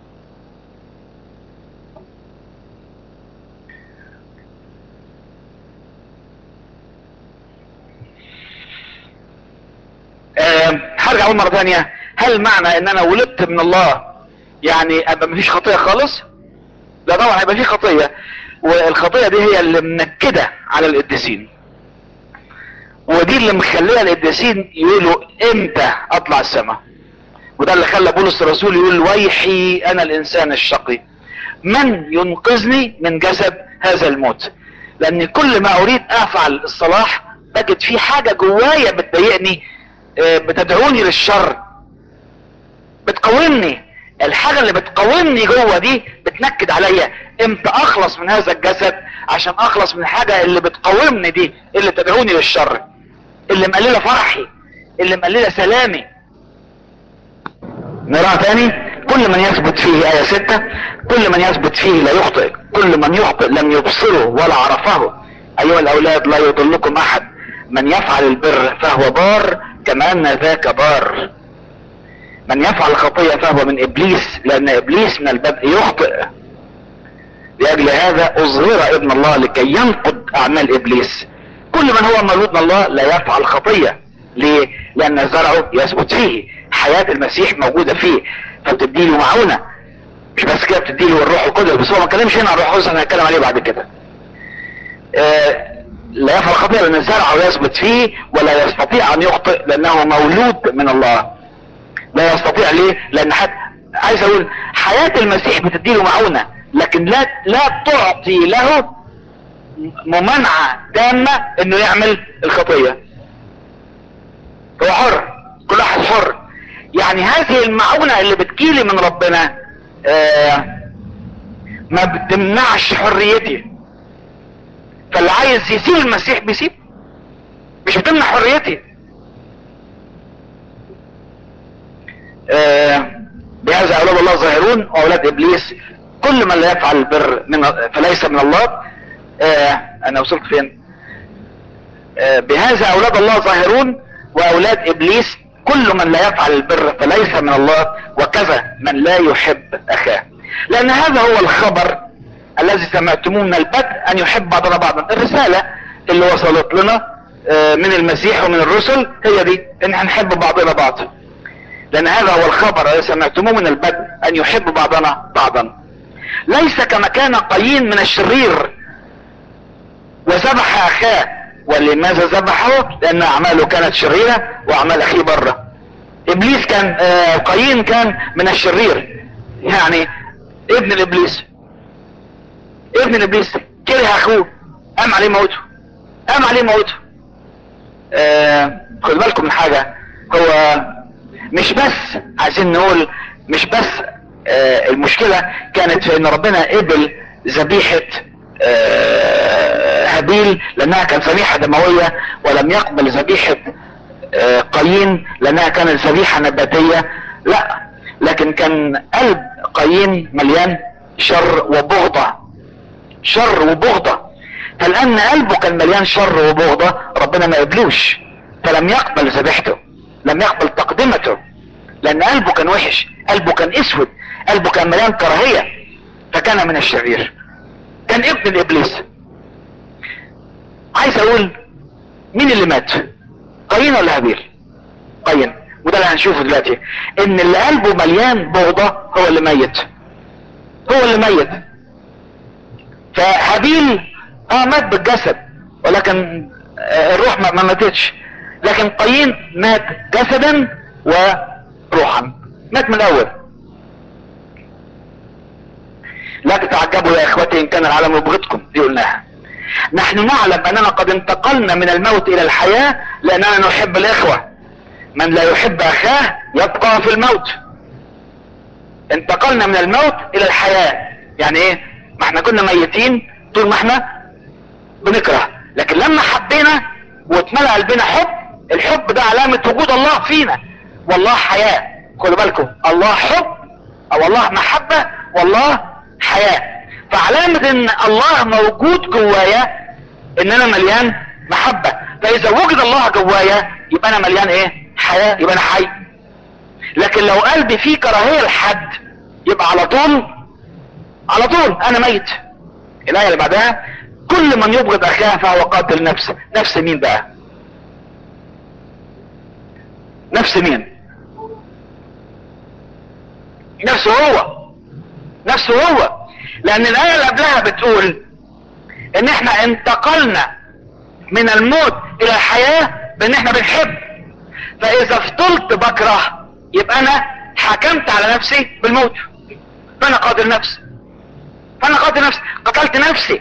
أه هرجع اقول مره ثانيه هل معنى ان انا ولدت من الله يعني ابقى مفيش خطيه خالص لا طبعا هيبقى في خطيه والخطيه دي هي اللي منكده على القديسين ودي اللي مخليه القديسين يقولوا امتى اطلع السماء وده اللي خلى بولس الرسول يقول ويحي انا الانسان الشقي من ينقذني من جسد هذا الموت لان كل ما اريد افعل الصلاح بجد في حاجه جوايا بتضايقني بتدعوني للشر بتقاومني الحاجة اللي بتقاومني جوه دي بتنكد عليا امتى اخلص من هذا الجسد عشان اخلص من الحاجة اللي بتقاومني دي اللي تدعوني للشر اللي مقللة فرحي اللي مقللة سلامي نراها تاني كل من يثبت فيه آية ستة كل من يثبت فيه لا يخطئ كل من يخطئ لم يبصره ولا عرفه ايها الاولاد لا يضلكم احد من يفعل البر فهو بار كما ان ذاك بار من يفعل الخطية فهو من ابليس لان ابليس من البدء يخطئ لاجل هذا اظهر ابن الله لكي ينقض اعمال ابليس كل من هو مولود من الله لا يفعل خطية ليه لان زرعه يثبت فيه حياة المسيح موجودة فيه فبتديله معونة مش بس كده بتديله الروح القدس بس هو ما اتكلمش هنا عن الروح القدس انا هتكلم عليه بعد كده آه لا يفعل خطيئة لان زرعه يثبت فيه ولا يستطيع ان يخطئ لانه مولود من الله لا يستطيع ليه لان حتى عايز اقول حياة المسيح بتديله معونة لكن لا لا تعطي له ممانعة تامة انه يعمل الخطية هو حر كل واحد حر يعني هذه المعونة اللي بتجيلي من ربنا آه ما بتمنعش حريتي فاللي عايز يسيب المسيح بيسيب مش بتمنع حريتي آه بهذا اولاد الله ظاهرون واولاد ابليس كل من لا يفعل البر من فليس من الله آه انا وصلت فين آه بهذا اولاد الله ظاهرون واولاد ابليس كل من لا يفعل البر فليس من الله وكذا من لا يحب اخاه لان هذا هو الخبر الذي سمعتموه من البدء ان يحب بعضنا بعضا الرسالة اللي وصلت لنا من المسيح ومن الرسل هي دي ان هنحب بعضنا بعض لان هذا هو الخبر الذي سمعتموه من البدء ان يحب بعضنا بعضا ليس كما كان قايين من الشرير وذبح اخاه ولماذا ذبحه لان اعماله كانت شريرة واعمال اخيه بره ابليس كان آه قايين كان من الشرير يعني ابن الابليس ابن الابليس كره اخوه قام عليه موته قام عليه موته آه خد بالكم من حاجة هو مش بس عايزين نقول مش بس آه المشكلة كانت في ان ربنا قبل ذبيحة آه هابيل لانها كانت ذبيحة دموية ولم يقبل ذبيحة آه قايين لانها كانت ذبيحة نباتية لا لكن كان قلب قايين مليان شر وبغضة شر وبغضة فلان قلبه كان مليان شر وبغضة ربنا ما قبلوش فلم يقبل ذبيحته لم يقبل تقدمته لان قلبه كان وحش قلبه كان اسود قلبه كان مليان كراهية فكان من الشرير كان ابن الابليس عايز اقول مين اللي مات قايين ولا هابيل قايين وده اللي هنشوفه دلوقتي ان اللي قلبه مليان بغضة هو اللي ميت هو اللي ميت فهابيل اه مات بالجسد ولكن آه الروح ما, ما ماتتش لكن قايين مات جسدا وروحا مات من الاول لا تتعجبوا يا اخوتي ان كان العالم يبغضكم دي قلناها نحن نعلم اننا قد انتقلنا من الموت الى الحياة لاننا نحب الاخوة من لا يحب اخاه يبقى في الموت انتقلنا من الموت الى الحياة يعني ايه ما احنا كنا ميتين طول ما احنا بنكره لكن لما حبينا واتملأ قلبنا حب الحب ده علامة وجود الله فينا والله حياة خدوا بالكم الله حب او الله محبة والله حياة فعلامة ان الله موجود جوايا ان انا مليان محبة فاذا وجد الله جوايا يبقى انا مليان ايه حياة يبقى انا حي لكن لو قلبي فيه كراهية لحد يبقى على طول على طول انا ميت الايه اللي بعدها كل من يبغض اخاه فهو قاتل نفسه نفس مين بقى نفس مين نفسه هو نفسه هو لان الايه اللي قبلها بتقول ان احنا انتقلنا من الموت الى الحياه بان احنا بنحب فاذا فضلت بكره يبقى انا حكمت على نفسي بالموت فانا قاتل نفسي فانا قاتل نفسي قتلت نفسي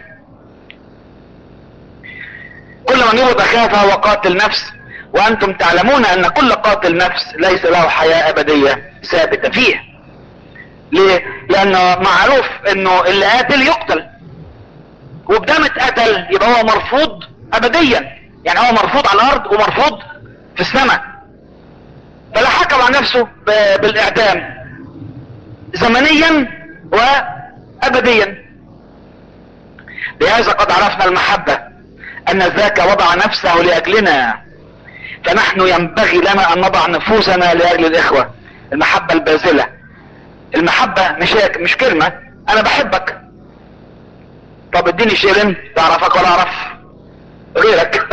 كل من يبغض اخاه فهو قاتل نفس وانتم تعلمون ان كل قاتل نفس ليس له حياة ابدية ثابتة فيه ليه لانه معروف انه اللي قاتل يقتل وبدام اتقتل يبقى هو مرفوض ابديا يعني هو مرفوض على الارض ومرفوض في السماء فلا حكم عن نفسه بالاعدام زمنيا وابديا بهذا قد عرفنا المحبة ان ذاك وضع نفسه لاجلنا فنحن ينبغي لنا ان نضع نفوسنا لاجل الاخوة المحبة البازلة المحبة مش هيك مش كلمة انا بحبك طب اديني شيلن تعرفك ولا اعرف غيرك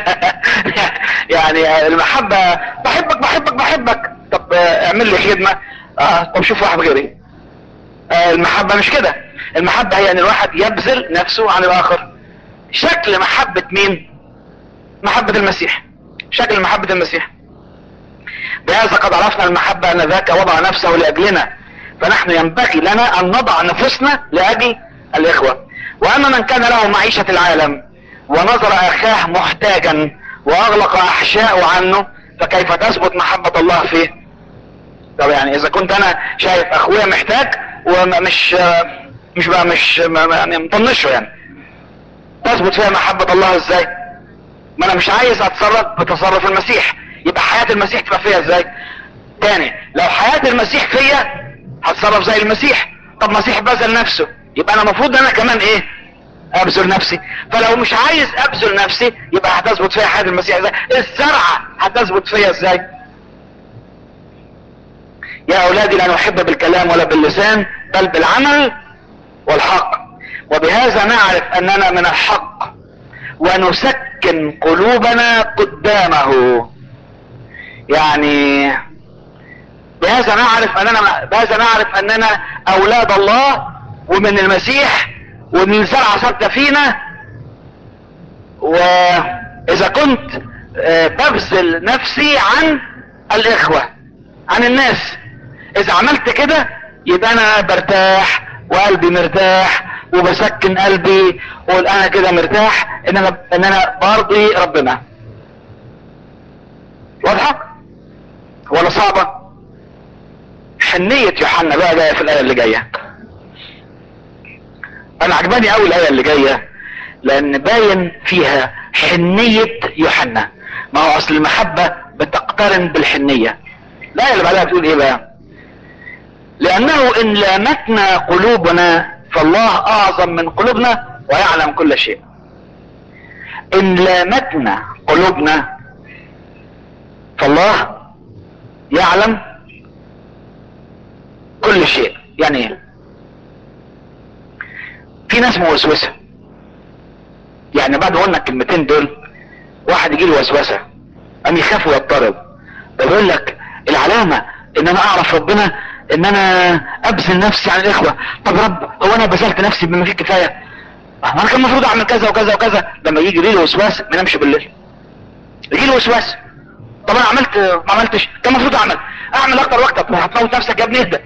يعني المحبة بحبك بحبك بحبك طب اعمل لي خدمة اه طب شوف واحد غيري آه المحبة مش كده المحبة هي ان الواحد يبذل نفسه عن الاخر شكل محبة مين محبة المسيح شكل محبة المسيح بهذا قد عرفنا المحبة ان ذاك وضع نفسه لاجلنا فنحن ينبغي لنا ان نضع نفوسنا لاجل الاخوة واما من كان له معيشة العالم ونظر اخاه محتاجا واغلق احشاءه عنه فكيف تثبت محبة الله فيه طب يعني اذا كنت انا شايف اخويا محتاج ومش مش بقى مش يعني مطنشه يعني تثبت فيها محبة الله ازاي ما انا مش عايز اتصرف بتصرف المسيح يبقى حياة المسيح تبقى فيها ازاي تاني لو حياة المسيح فيا هتصرف زي المسيح طب مسيح بذل نفسه يبقى انا المفروض انا كمان ايه ابذل نفسي فلو مش عايز ابذل نفسي يبقى هتثبت فيها حياة المسيح ازاي الزرعة هتثبت فيها ازاي يا اولادي لا نحب بالكلام ولا باللسان بل بالعمل والحق وبهذا نعرف اننا من الحق ونسكن قلوبنا قدامه يعني بهذا نعرف اننا بهذا نعرف اننا اولاد الله ومن المسيح ومن الزرعة ثابتة فينا واذا كنت ببذل نفسي عن الاخوة عن الناس اذا عملت كده يبقى انا برتاح وقلبي مرتاح وبسكن قلبي واقول انا كده مرتاح ان انا ان انا برضي ربنا واضحة ولا صعبة حنية يوحنا بقى جاية في الآية اللي جاية انا عجباني قوي الآية اللي جاية لان باين فيها حنية يوحنا ما هو اصل المحبة بتقترن بالحنية الآية اللي بعدها بتقول ايه بقى لانه ان لامتنا قلوبنا فالله اعظم من قلوبنا ويعلم كل شيء ان لامتنا قلوبنا فالله يعلم كل شيء يعني ايه في ناس موسوسة يعني بعد ما قلنا الكلمتين دول واحد يجي له وسوسة قام يخاف ويضطرب بيقول لك العلامة ان انا اعرف ربنا ان انا ابذل نفسي عن الاخوة طب رب هو انا بذلت نفسي بما فيه كفاية ما انا كان المفروض اعمل كذا وكذا وكذا لما يجي لي وسواس ما نمشي بالليل يجي لي وسواس طب انا عملت ما عملتش كان المفروض اعمل اعمل اكتر واكتر ما هتموت نفسك يا ابني اهدى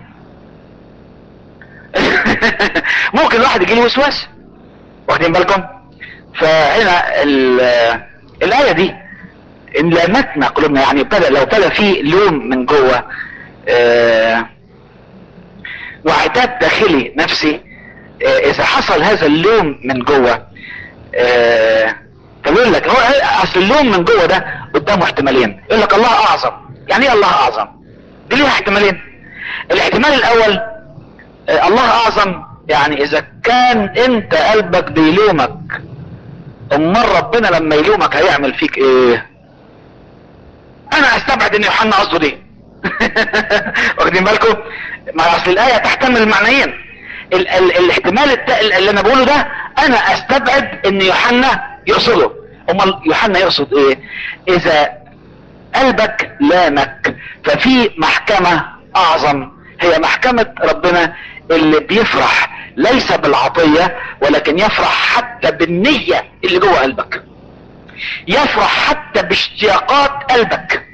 ممكن الواحد يجي لي وسواس واخدين بالكم فهنا الايه دي ان لامتنا قلوبنا يعني ابتدى لو ابتدى في لوم من جوه آه وعتاب داخلي نفسي آه اذا حصل هذا اللوم من جوه آه فبيقول لك هو اصل اللوم من جوه ده قدامه احتمالين يقول لك الله اعظم يعني ايه الله اعظم دي ليها احتمالين الاحتمال الاول آه الله اعظم يعني اذا كان انت قلبك بيلومك امال ربنا لما يلومك هيعمل فيك ايه انا استبعد ان يوحنا قصده دي واخدين بالكم ما اصل الايه تحتمل معنيين ال ال الاحتمال الت... اللي انا بقوله ده انا استبعد ان يوحنا يقصده امال يوحنا يقصد ايه اذا قلبك لامك ففي محكمة اعظم هي محكمة ربنا اللي بيفرح ليس بالعطية ولكن يفرح حتى بالنية اللي جوه قلبك يفرح حتى باشتياقات قلبك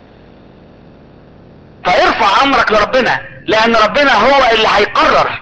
فارفع امرك لربنا لان ربنا هو اللي هيقرر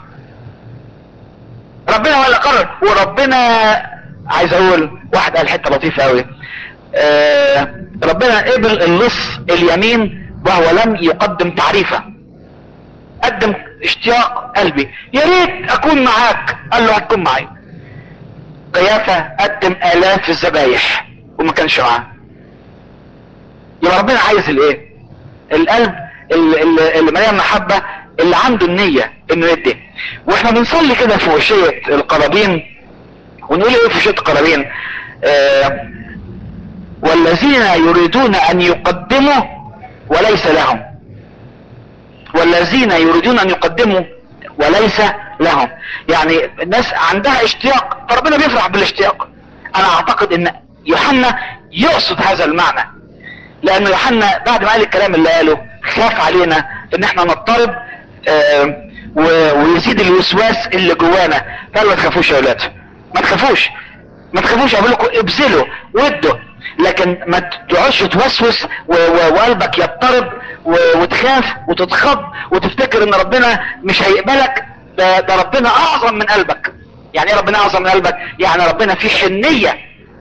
ربنا هو اللي قرر وربنا عايز اقول واحد قال حته لطيفه قوي آه ربنا قبل اللص اليمين وهو لم يقدم تعريفه قدم اشتياق قلبي يا ريت اكون معاك قال له هتكون معي قيافة قدم الاف الذبايح وما كانش معاه يبقى ربنا عايز الايه القلب اللي, اللي, اللي مليان محبة اللي عنده النية انه يدي واحنا بنصلي كده في وشية القرابين ونقول ايه في وشية القرابين آه والذين يريدون ان يقدموا وليس لهم والذين يريدون ان يقدموا وليس لهم يعني الناس عندها اشتياق فربنا بيفرح بالاشتياق انا اعتقد ان يوحنا يقصد هذا المعنى لان يوحنا بعد ما قال الكلام اللي قاله خاف علينا ان احنا نضطرب آه ويزيد الوسواس اللي جوانا قال ما تخافوش يا اولاد ما تخافوش ما تخافوش اقول لكم ابذلوا ودوا لكن ما تقعدش توسوس وقلبك يضطرب و- وتخاف وتتخض وتفتكر ان ربنا مش هيقبلك ده, ده ربنا اعظم من قلبك يعني ايه ربنا اعظم من قلبك يعني ربنا فيه حنية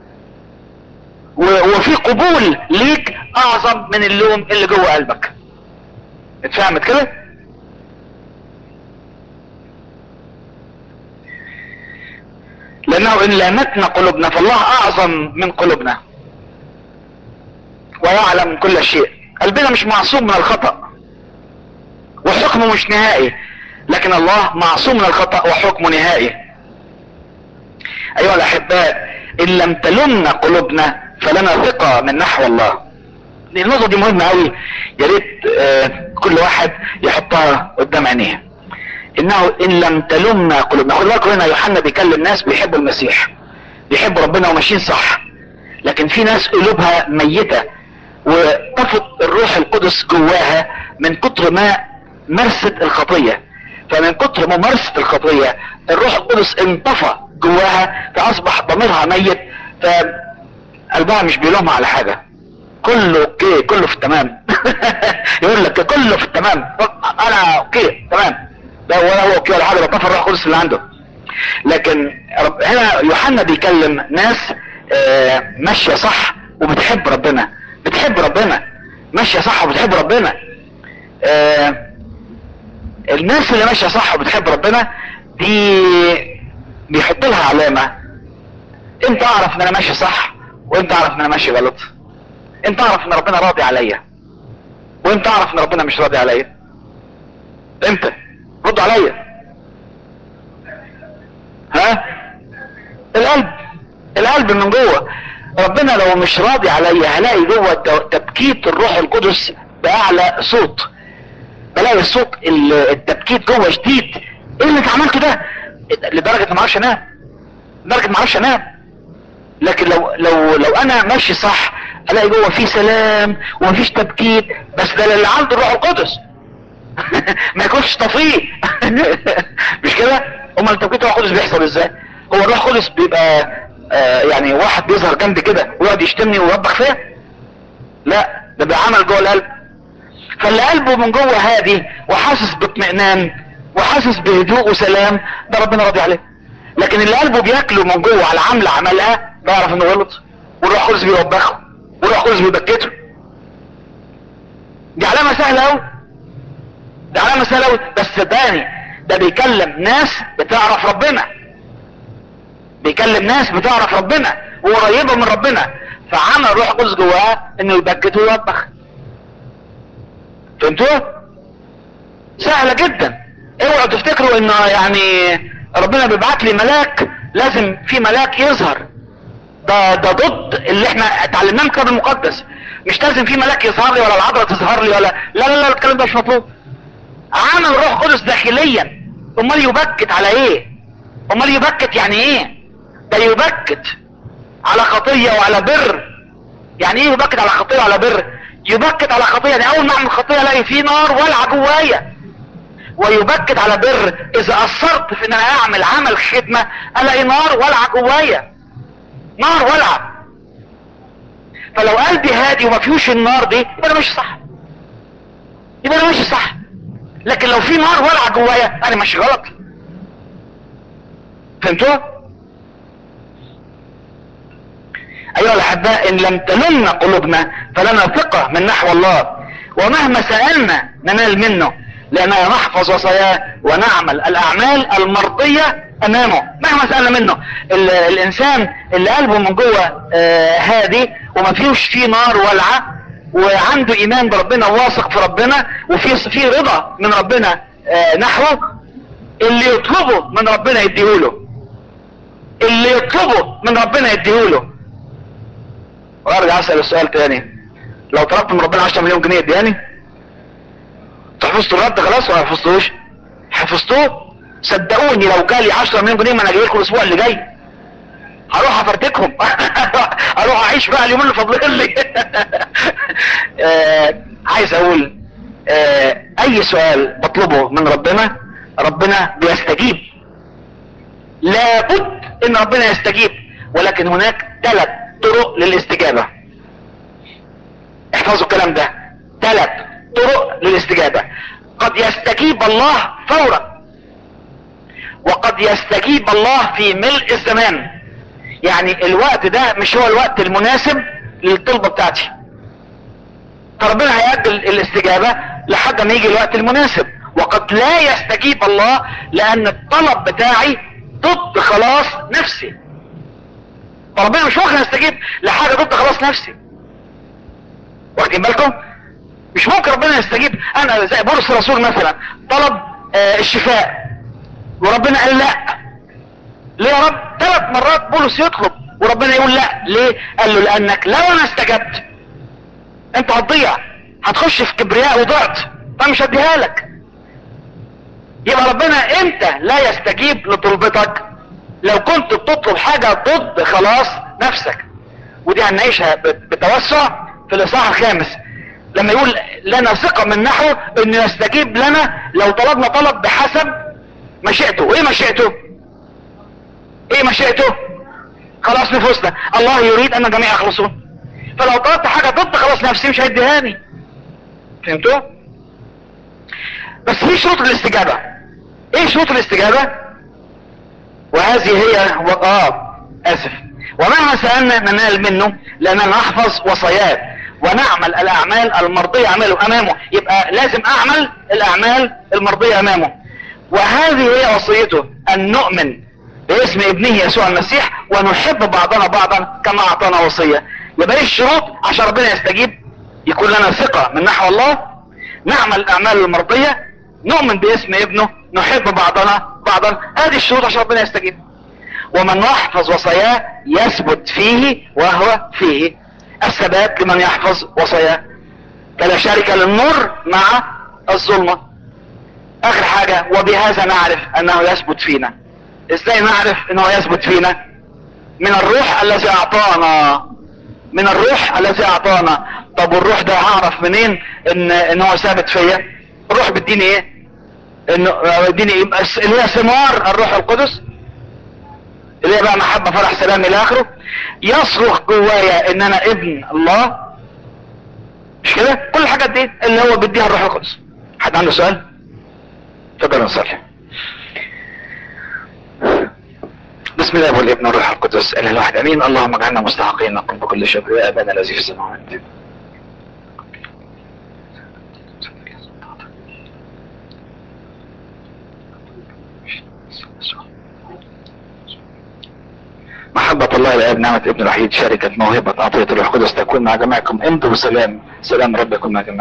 و- وفي قبول ليك اعظم من اللوم اللي جوه قلبك اتفهمت كده لانه ان لامتنا قلوبنا فالله اعظم من قلوبنا ويعلم كل شيء قلبنا مش معصوم من الخطأ وحكمه مش نهائي لكن الله معصوم من الخطأ وحكمه نهائي ايها الاحباء ان لم تلمنا قلوبنا فلنا ثقة من نحو الله دي النقطة دي مهمة قوي يا ريت آه، كل واحد يحطها قدام عينيه انه ان لم تلمنا قلوبنا خد بالكم هنا يوحنا بيكلم ناس بيحبوا المسيح بيحبوا ربنا وماشيين صح لكن في ناس قلوبها ميتة وطفت الروح القدس جواها من كتر ما مارست الخطية فمن كتر ممارسة الخطية الروح القدس انطفى جواها فاصبح ضميرها ميت فقلبها مش بيلومها على حاجة كله اوكي كله في التمام يقول لك كله في التمام انا اوكي تمام لا ولا هو اوكي ولا حاجه ده طفى الروح القدس اللي عنده لكن رب هنا يوحنا بيكلم ناس آه، ماشيه صح وبتحب ربنا بتحب ربنا ماشيه صح وبتحب ربنا آه، الناس اللي ماشيه صح وبتحب ربنا دي بيحط لها علامه انت اعرف ان انا ماشي صح وانت اعرف ان انا ماشي غلط انت اعرف ان ربنا راضي عليا وانت اعرف ان ربنا مش راضي عليا انت رد عليا ها القلب القلب من جوه ربنا لو مش راضي عليا هلاقي جوه ت- تبكيت الروح القدس باعلى صوت بلاقي الصوت ال- التبكيت جوه شديد ايه اللي انت عملته ده لدرجه ما اعرفش انام لدرجه ما اعرفش انام لكن لو لو لو انا ماشي صح الاقي جوه في سلام ومفيش تبكيت بس ده اللي عنده الروح القدس ما يكونش طفيه مش كده امال تبكيت الروح القدس بيحصل ازاي هو الروح القدس بيبقى آه يعني واحد بيظهر جنبي كده ويقعد يشتمني ويوبخ فيا لا ده بيعمل جوه القلب فاللي قلبه من جوه هادي وحاسس باطمئنان وحاسس بهدوء وسلام ده ربنا راضي عليه لكن اللي قلبه بياكله من جوه على عملة عملها بيعرف انه غلط والروح القدس بيوبخه والروح القدس بيبكته دي علامة سهلة قوي دي علامة سهلة قوي بس صدقني ده بيكلم ناس بتعرف ربنا بيكلم ناس بتعرف ربنا وقريبة من ربنا فعمل الروح القدس جواها انه يبكت ويوبخ فهمتوها؟ سهلة جدا اوعوا تفتكروا انه يعني ربنا بيبعت لي ملاك لازم في ملاك يظهر ده ده ضد اللي احنا اتعلمناه من الكتاب المقدس مش لازم في ملاك يظهر لي ولا العذراء تظهر لي ولا لا لا لا الكلام ده مش مطلوب عمل الروح القدس داخليا امال يبكت على ايه امال يبكت يعني ايه ده يبكت على خطية وعلى بر يعني ايه يبكت على خطية وعلى بر يبكت على خطية يعني اول ما اعمل خطية الاقي في نار والعة جوايا ويبكت على بر اذا اثرت في ان انا اعمل عمل خدمة الاقي نار والعة جوايا نار والعة فلو قلبي هادي وما فيهوش النار دي يبقى انا ماشي صح يبقى انا ماشي صح لكن لو في نار والعة جوايا انا ماشي غلط فهمتوا ايها الاحباء ان لم تلمنا قلوبنا فلنا ثقة من نحو الله ومهما سألنا ننال منه لاننا نحفظ وصاياه ونعمل الاعمال المرضية امامه مهما سألنا منه ال- الانسان اللي قلبه من جوه آه، هادي وما فيهوش فيه نار والعة وعنده ايمان بربنا وواثق في ربنا وفي في رضا من ربنا آه، نحوه اللي يطلبه من ربنا يديهوله اللي يطلبه من ربنا يديهوله وارجع اسال السؤال تاني لو طلبت من ربنا 10 مليون جنيه ادياني حفظتوا الرد خلاص ولا حفظتوش حفظتوه صدقوني لو جالي 10 مليون جنيه ما انا جاي لكم الاسبوع اللي جاي هروح افرتكهم هروح اعيش بقى اليومين اللي فاضلين لي آه، عايز اقول آه، اي سؤال بطلبه من ربنا ربنا بيستجيب لابد ان ربنا يستجيب ولكن هناك ثلاث طرق للاستجابة احفظوا الكلام ده ثلاث طرق للاستجابة قد يستجيب الله فورا وقد يستجيب الله في ملء الزمان يعني الوقت ده مش هو الوقت المناسب للطلبة بتاعتي فربنا هيأجل الاستجابة لحد ما يجي الوقت المناسب وقد لا يستجيب الله لان الطلب بتاعي ضد خلاص نفسي فربنا مش ممكن يستجيب لحاجة ضد خلاص نفسي واخدين بالكم مش ممكن ربنا يستجيب انا زي بولس الرسول مثلا طلب آه الشفاء وربنا قال لا ليه يا رب ثلاث مرات بولس يطلب وربنا يقول لا ليه قال له لانك لو انا استجبت انت هتضيع هتخش في كبرياء وضعت فمش هديها لك يبقى ربنا امتى لا يستجيب لطلبتك لو كنت بتطلب حاجة ضد خلاص نفسك ودي هنعيشها بتوسع في الاصحاح الخامس لما يقول لنا ثقة من نحوه انه يستجيب لنا لو طلبنا طلب بحسب مشيئته ايه مشيئته ايه مشيئته خلاص نفوسنا الله يريد ان الجميع يخلصون فلو طلبت حاجة ضد خلاص نفسي مش هيديهاني فهمتوا بس في شروط الاستجابة ايه شروط الاستجابة وهذه هي اه اسف ومهما سألنا ننال منه لاننا نحفظ وصايات ونعمل الاعمال المرضية اعمله امامه يبقى لازم اعمل الاعمال المرضية امامه وهذه هي وصيته ان نؤمن باسم ابنه يسوع المسيح ونحب بعضنا بعضا كما اعطانا وصية يبقى ايه الشروط عشان ربنا يستجيب يكون لنا ثقة من نحو الله نعمل الاعمال المرضية نؤمن باسم ابنه نحب بعضنا بعضا هذه الشروط عشان ربنا يستجيب ومن يحفظ وصاياه يثبت فيه وهو فيه الثبات لمن يحفظ وصاياه فلا شركة للنور مع الظلمة اخر حاجة وبهذا نعرف انه يثبت فينا ازاي نعرف انه يثبت فينا من الروح الذي اعطانا من الروح الذي اعطانا طب والروح ده هعرف منين ان ان هو ثابت فيا الروح بيديني ايه انه بيديني ايه اللي هي ثمار الروح القدس اللي هي بقى محبة فرح سلام الى اخره يصرخ جوايا ان انا ابن الله مش كده كل الحاجات دي اللي هو بيديها الروح القدس حد عنده سؤال تفضل نصلي بسم الله والابن والروح القدس اله الواحد امين اللهم اجعلنا مستحقين نقوم بكل شكر يا ابانا الذي في السماوات محبة الله الآب نعمة ابن الوحيد شركة موهبة عطية الروح القدس تكون مع جميعكم امضوا بسلام سلام رب يكون مع جميعكم